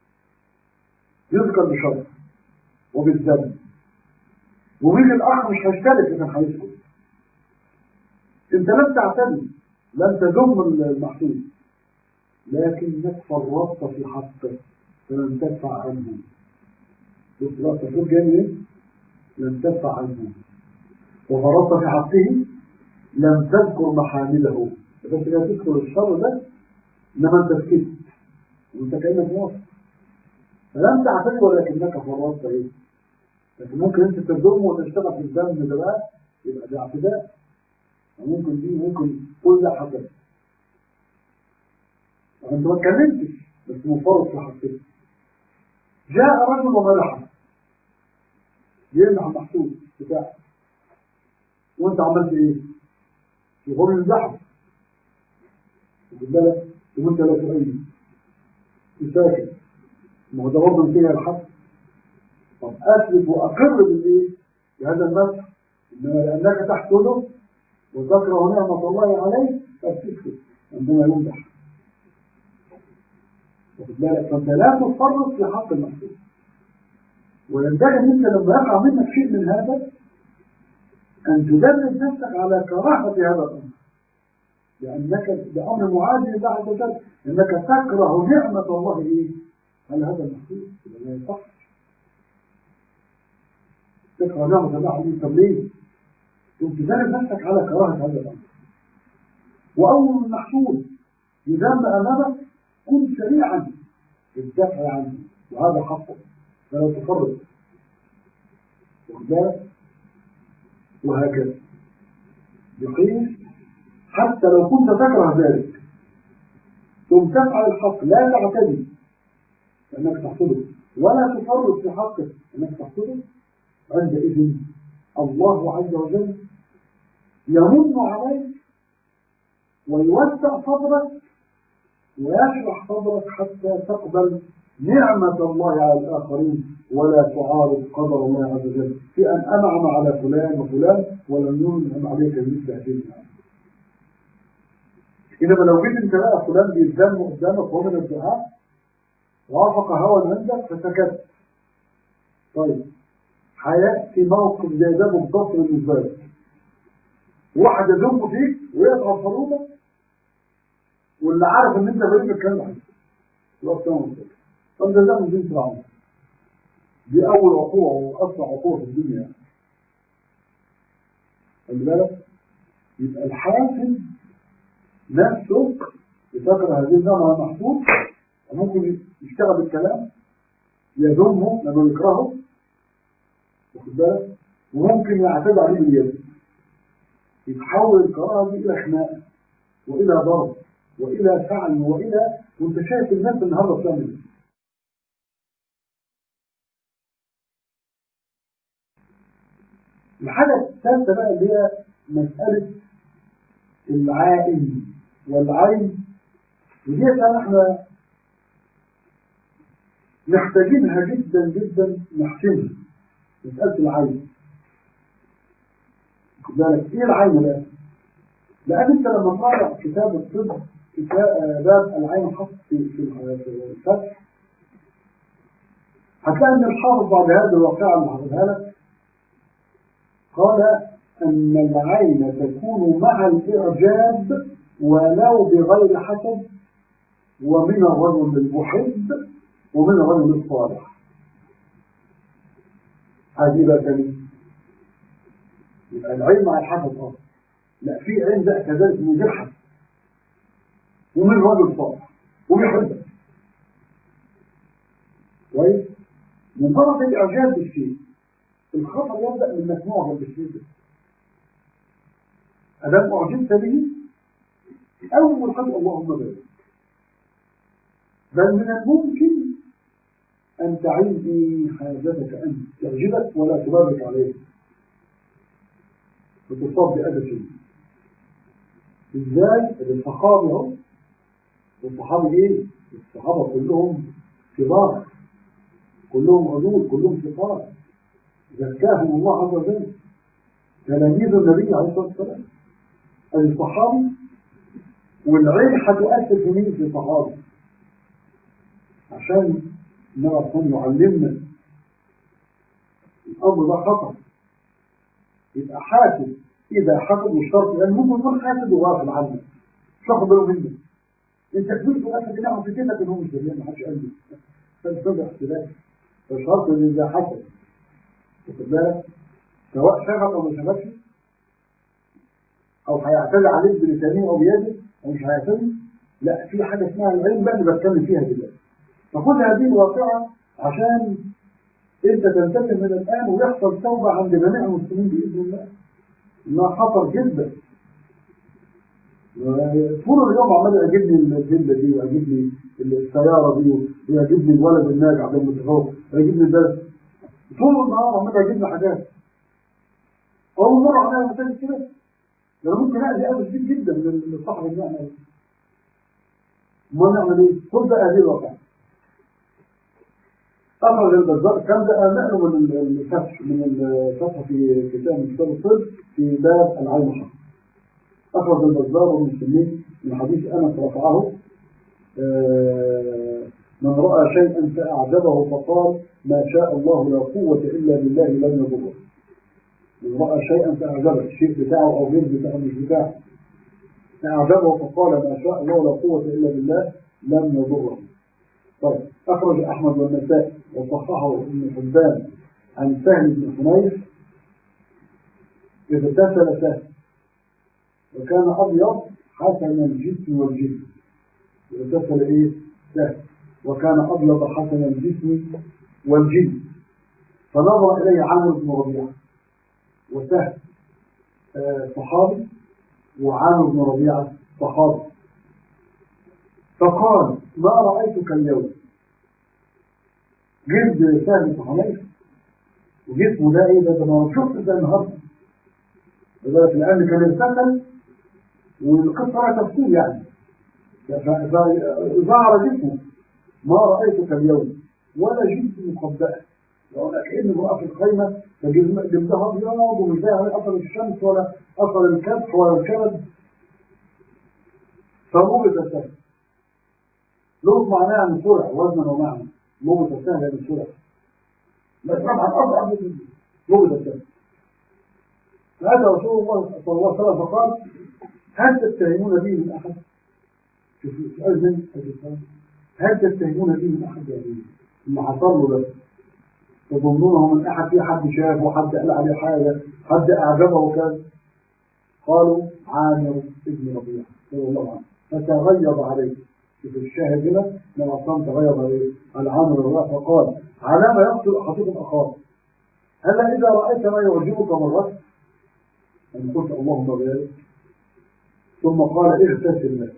يذكر بشر وبالذنب ومين الأخ مش هيشترك إذا هيسكت أنت لم تعتدي لم تذم المحسوب لكنك فرطت في حقه فلم تدفع عنه شوف بقى التفريط جاي منين؟ لم تدفع عنه وفرطت في حقه لم تذكر محامله بس لا تذكر الشر ده انما انت سكت وانت كانك موافق فلم تعتدي ولكنك فرطت ايه لكن ممكن انت تردمه وتشتغل في الدم ده بقى يبقى ده اعتداء وممكن دي ممكن كل ده حصل انت ما اتكلمتش بس مفرط في حقك جاء رجل ومدحه يمنع المحسوس بتاعه وانت عملت ايه؟ يقول الزحف واخد بالك وانت لا تؤيد تساكت ما هو ده برضه انتهى الحق طب اثبت واقر بالايه؟ بهذا المسح انما لانك تحسده وتكره نعمه الله عليك فبتسكت عندما يمدح واخد بالك فانت لا تفرط في حق المحسوس وينبغي انت لما يقع منك شيء من هذا ان تدرب نفسك على كراهه هذا الامر لانك بامر معادي لله عز وجل انك تكره نعمه الله ايه على هذا المحسوس لا يصح تكره نعمه الله عليه طب ليه؟ ثم تدرب نفسك على كراهه هذا الامر واول محسوس يذم امامك كن سريعا في الدفع عنه وهذا حقه فلا تفرط واخد بالك وهكذا بحيث حتى لو كنت تكره ذلك ثم تفعل الحق لا تعتدي انك تحصده ولا تفرط في حقك انك تحصده عندئذ الله عز وجل يمن عليك ويوسع صدرك ويشرح صدرك حتى تقبل نعمة الله على الآخرين ولا تعارض قدر الله عز وجل في أن أنعم على فلان وفلان ولم ينعم عليك بمثل هذه النعمة. إنما لو جيت أنت بقى فلان بيتذم قدامك وهو من الدعاء وافق هوى عندك فسكت. طيب هيأتي موقف زي ده بالضبط بالنسبة لك. واحد يذم فيك ويقطع صلوبك واللي عارف ان انت بريء من الكلام ده يقف تمام طب ده ده من دين فرعون دي اول عقوبه واسرع عقوبه في الدنيا يعني خلي بالك يبقى الحاسد نفسه يفكر هذه النعمه المحسوس وممكن يشتغل بالكلام يذمه لما يكرهه واخد بالك وممكن يعتدي عليه باليد يتحول الكراهه دي الى خناقه والى ضرب والى فعل والى وانت شايف الناس النهارده بتعمل الحاجه الثالثه بقى اللي هي مساله العائن والعين ودي احنا محتاجينها جدا جدا نحسنها مساله العين خد بالك ايه العين ده؟ لان انت لما تقرا كتاب الطب باب العين حط في في الفتح هتلاقي ان الحافظ بعد هذه الواقعه اللي حافظها لك قال ان العين تكون مع الاعجاب ولو بغير حسد ومن الرجل المحب ومن الرجل الصالح هذه بقى كلمه يبقى العين مع الحسد اه لا في عين بقى كذلك من غير حسد ومن رجل صالح وبيحبك كويس مجرد الاعجاب بالشيء الخطر يبدا من انك معجب بالشيء ده ادام اعجبت به اول حاجه اللهم بارك بل من الممكن ان تعيد حاجتك انت تعجبك ولا تبارك عليه وتصاب بأذى شيء ازاي الصحابه اهو والصحابه ايه الصحابه كلهم كبار كلهم عدول كلهم ثقات زكاهم الله عز وجل تلاميذ النبي عليه الصلاه والسلام الصحابي والعين هتؤثر في مين في الصحابي عشان نعرف يعلمنا الامر ده خطر يبقى حاسد اذا حسد مش شرط لان ممكن يكون حاسد وغافل عنك مش واخد باله منك انت كبرت ونفسك كده وفكرتك ان هو مش دريان ما حدش قال لي فانتبه اختلاف فشرط ان اذا حسد واخد بالك سواء شغل او ما شغلش او هيعتدي عليك بلسانه او بيده او مش هيعتدي لا في حاجه اسمها العلم بقى اللي بتكلم فيها دلوقتي فخد هذه الواقعه عشان انت تنتبه من الان ويحصل توبه عند جميع المسلمين باذن الله انها خطر جدا طول اليوم عمال يعجبني الفيلا دي ويعجبني السياره دي ويعجبني الولد الناجح ده المتفوق ويعجبني الدرس طول النهار عمال يعجبني حاجات اول مره عملها مثال كده ده ممكن اذي اذى شديد جدا من صاحب النعمه دي امال نعمل ايه؟ خد بقى هذه الواقع أخرج البزار كان ده نقله من الفتح من الفتح في كتاب من كتاب الطب في باب العين الحق أخرج البزار والمسلمين من حديث أنس رفعه من رأى شيئا فأعجبه فقال ما شاء الله لا قوة إلا بالله لم يضره من رأى شيئا فأعجبه الشيء بتاعه أو غير بتاعه مش بتاعه فأعجبه فقال ما شاء الله لا قوة إلا بالله لم يضره طيب أخرج أحمد والنسائي وصححه ابن حبان عن سهل بن حنيف إذا اغتسل سهل وكان أبيض حسن الجسم والجلد إذا اغتسل إيه سهل وكان أبيض حسن الجسم والجلد فنظر إليه عامر بن ربيعة وسهل آه صحابي وعامر بن ربيعة صحابي فقال ما رأيتك اليوم جلد سهل بن حنيف وجسمه ده ايه ده ده ما شفت ده النهارده لذلك الان كان ارتسل والقصه لها تفصيل يعني فظهر جسمه ما رايتك اليوم ولا جسم مقبأ لو كأنه بقى في الخيمة فجلدها أبيض ومش باين عليه أثر الشمس ولا أثر الكبح ولا الكبد فموجد سهل لغز معناها عن سرعة وزنا ومعنى موجد سهل عن سرعة بس طبعا أصعب من موجد سهل فأتى رسول الله صلى الله عليه وسلم فقال هل تتهمون بي من أحد؟ شوف سؤال من هل تتهمون بي من أحد يعني اللي حصل له ده تظنونه من أحد في حد شافه حد قال عليه حاجة حد أعجبه كان قالوا عامر ابن ربيعة رضي الله عنه فتغيظ عليه في الشاهد هنا لما أصلا تغيظ عليه على عامر ربيعة فقال على ما يقتل أحدكم أخاه هل إذا رأيت ما يعجبك مرة أن قلت اللهم بارك ثم قال اغتسل له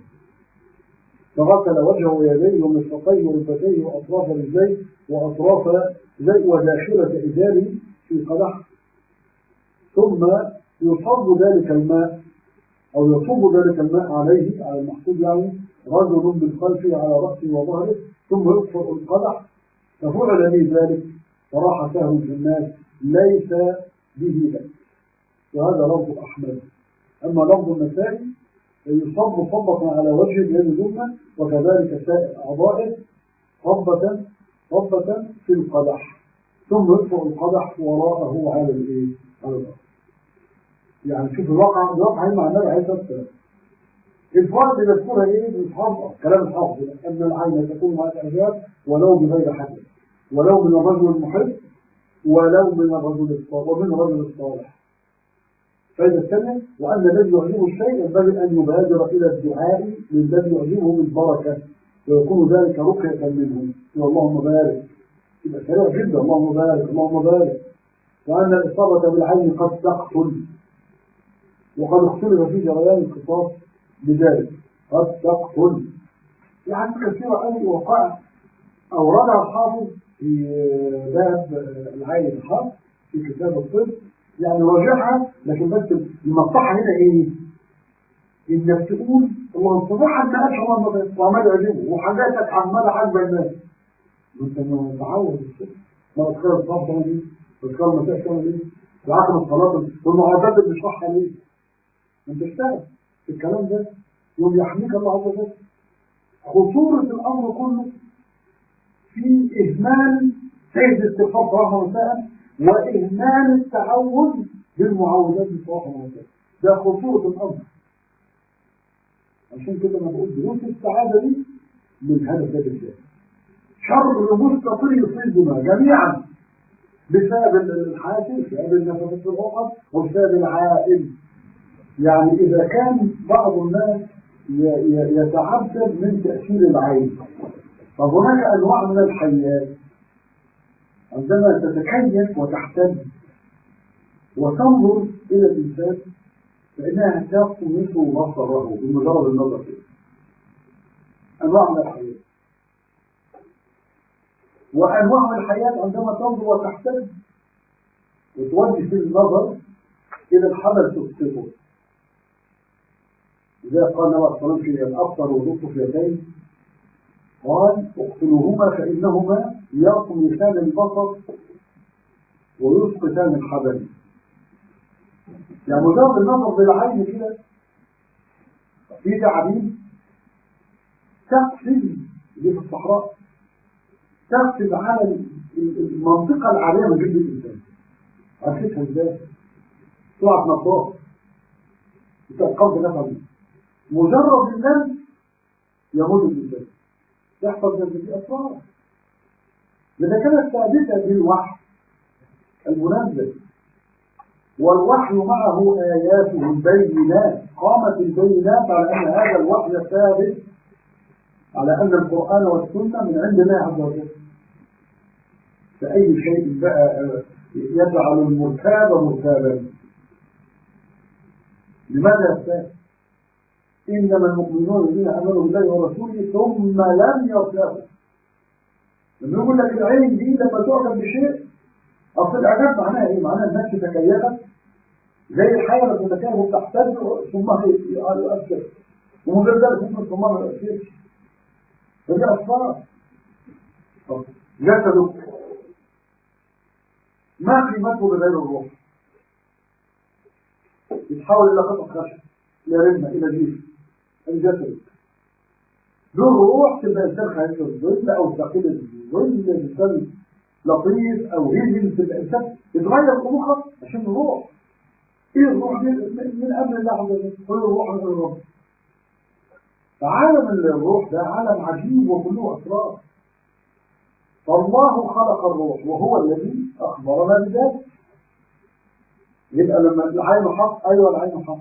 فغسل وجهه ويديه ومرفقيه وركبتيه واطراف رجليه واطراف زي وداخله ازاره في قدح ثم يصب ذلك الماء او يصب ذلك الماء عليه على المحفوظ يعني رجل بالخلف على راسه وظهره ثم يطفئ القدح ففعل به ذلك فراح سهم في الناس ليس به بأس وهذا لفظ احمد اما لفظ النسائي يصب صبة على وجه اليد اليمنى وكذلك سائر أعضائه صبة صبة في القدح ثم يدفع القدح وراءه على الايه؟ على الأرض. يعني شوف الواقع الواقع هنا معناه عايز السلام. الفرق اللي بتقولها ايه؟ بنحافظ كلام الحافظ ان العين تكون مع الاعجاب ولو بغير حدث ولو من الرجل المحب ولو من الرجل الصالح ومن الرجل الصالح فإذا الثانية وأن الذي يعجبه الشيء ينبغي أن يبادر إلى الدعاء للذي يعجبه بالبركة ويكون ذلك رقية منه اللهم بارك يبقى سريع جدا اللهم بارك اللهم بارك وأن الإصابة بالعين قد تقتل وقد اختلف في جريان القصاص بذلك قد تقتل يعني كثيرة أوي وقع أوردها الحافظ في باب العين الحق في كتاب الطب يعني راجعها لكن بس المصلحة هنا ايه؟ انك تقول الله صباحا ما قالش الله ما وعمال يعجبه وحاجاتك عمالة عاجبة الناس وانت متعود ما تذكر الصلاة دي تذكر المساء كمان دي وعقل الصلاة والمعادات اللي بنشرحها ليه؟ انت اشتغل في الكلام ده يوم يحميك الله عز وجل خطورة الأمر كله في إهمال سيد الاستغفار صراحة ومساء وإهمال التعوذ بالمعوذات بصراحة ومساء ده خطورة الأمر عشان كده أنا بقول دروس السعادة دي للهدف ده بالذات شر مستطيل يصيبنا جميعا بسبب الحاسد بسبب النفس في العقد وبسبب العائل يعني إذا كان بعض الناس يتعبد من تأثير العين فهناك أنواع من الحيات عندما تتكيف وتحتج وتنظر إلى الإنسان فإنها تطمس بصره بمجرد النظر فيه أنواع من الحياة وأنواع من الحياة عندما تنظر وتحتج وتوجه في النظر إلى الحمل تسقطه إذا قال النبي صلى الله عليه وسلم في الأبصر وضبط في يديه قال اقتلوهما فإنهما يطمسان البصر ويسقطان الحبل يعني مجرد النظر بالعين كده في تعابين تقفز دي في الصحراء تقفز على المنطقة العالية من جلد الإنسان عرفتها ازاي؟ طلعت نظارة بتتقضي نفسها مجرد الناس يموت الإنسان يحفظ نفسه أسرار إذا كانت ثابتة بالوحي المنزل والوحي معه آياته البينات قامت البينات على أن هذا الوحي ثابت على أن القرآن والسنة من عند الله عز وجل فأي شيء بقى يجعل المرتاب مرتابا لماذا يرتاب؟ إنما المؤمنون الذين آمنوا بالله ورسوله ثم لم يرتابوا لما يقول لك العين دي لما تعجب بشيء أصل الإعجاب معناها إيه؟ معناها الناس تتكيفت زي الحيوان لما تتكيف وتحتاج ثم يؤثر ومن غير ذلك ممكن ثم ما يؤثرش فدي أسرار جسده ما قيمته بغير الروح يتحول إلى قطع خشب إلى رمة إلى جيش الجسد له روح تبقى إنسان خايف الظل أو ثقيل الظل إنسان لطيف أو هزل تبقى إنسان يتغير طموحك عشان الروح إيه الروح دي من أمر الله عز وجل كل الروح من الرب فعالم الروح ده عالم عجيب وكله أسرار فالله خلق الروح وهو الذي أخبرنا بذلك يبقى لما العين حق أيوة العين حق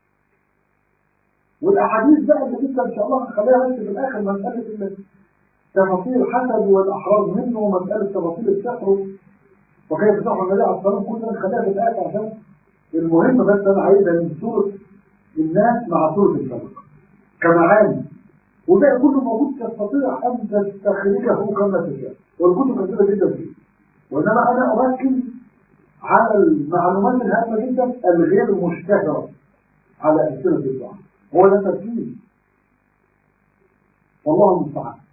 والأحاديث بقى اللي لسه إن شاء الله هنخليها بس في الآخر مسألة تفاصيل الحسد والأحراز منه ومسألة تفاصيل السحر وكيف تحر النبي عليه الصلاة والسلام كلنا نخليها في الآخر عشان المهم بس أنا عايزها من سورة الناس مع سورة الفلق كمعاني وده كله موجود تستطيع أن تستخرجه كما تشاء والكتب كثيرة جدا فيه وإنما أنا أركز على المعلومات الهامة جدا الغير مشتهرة على أسئلة الدعاء هو ده تركيز والله المستعان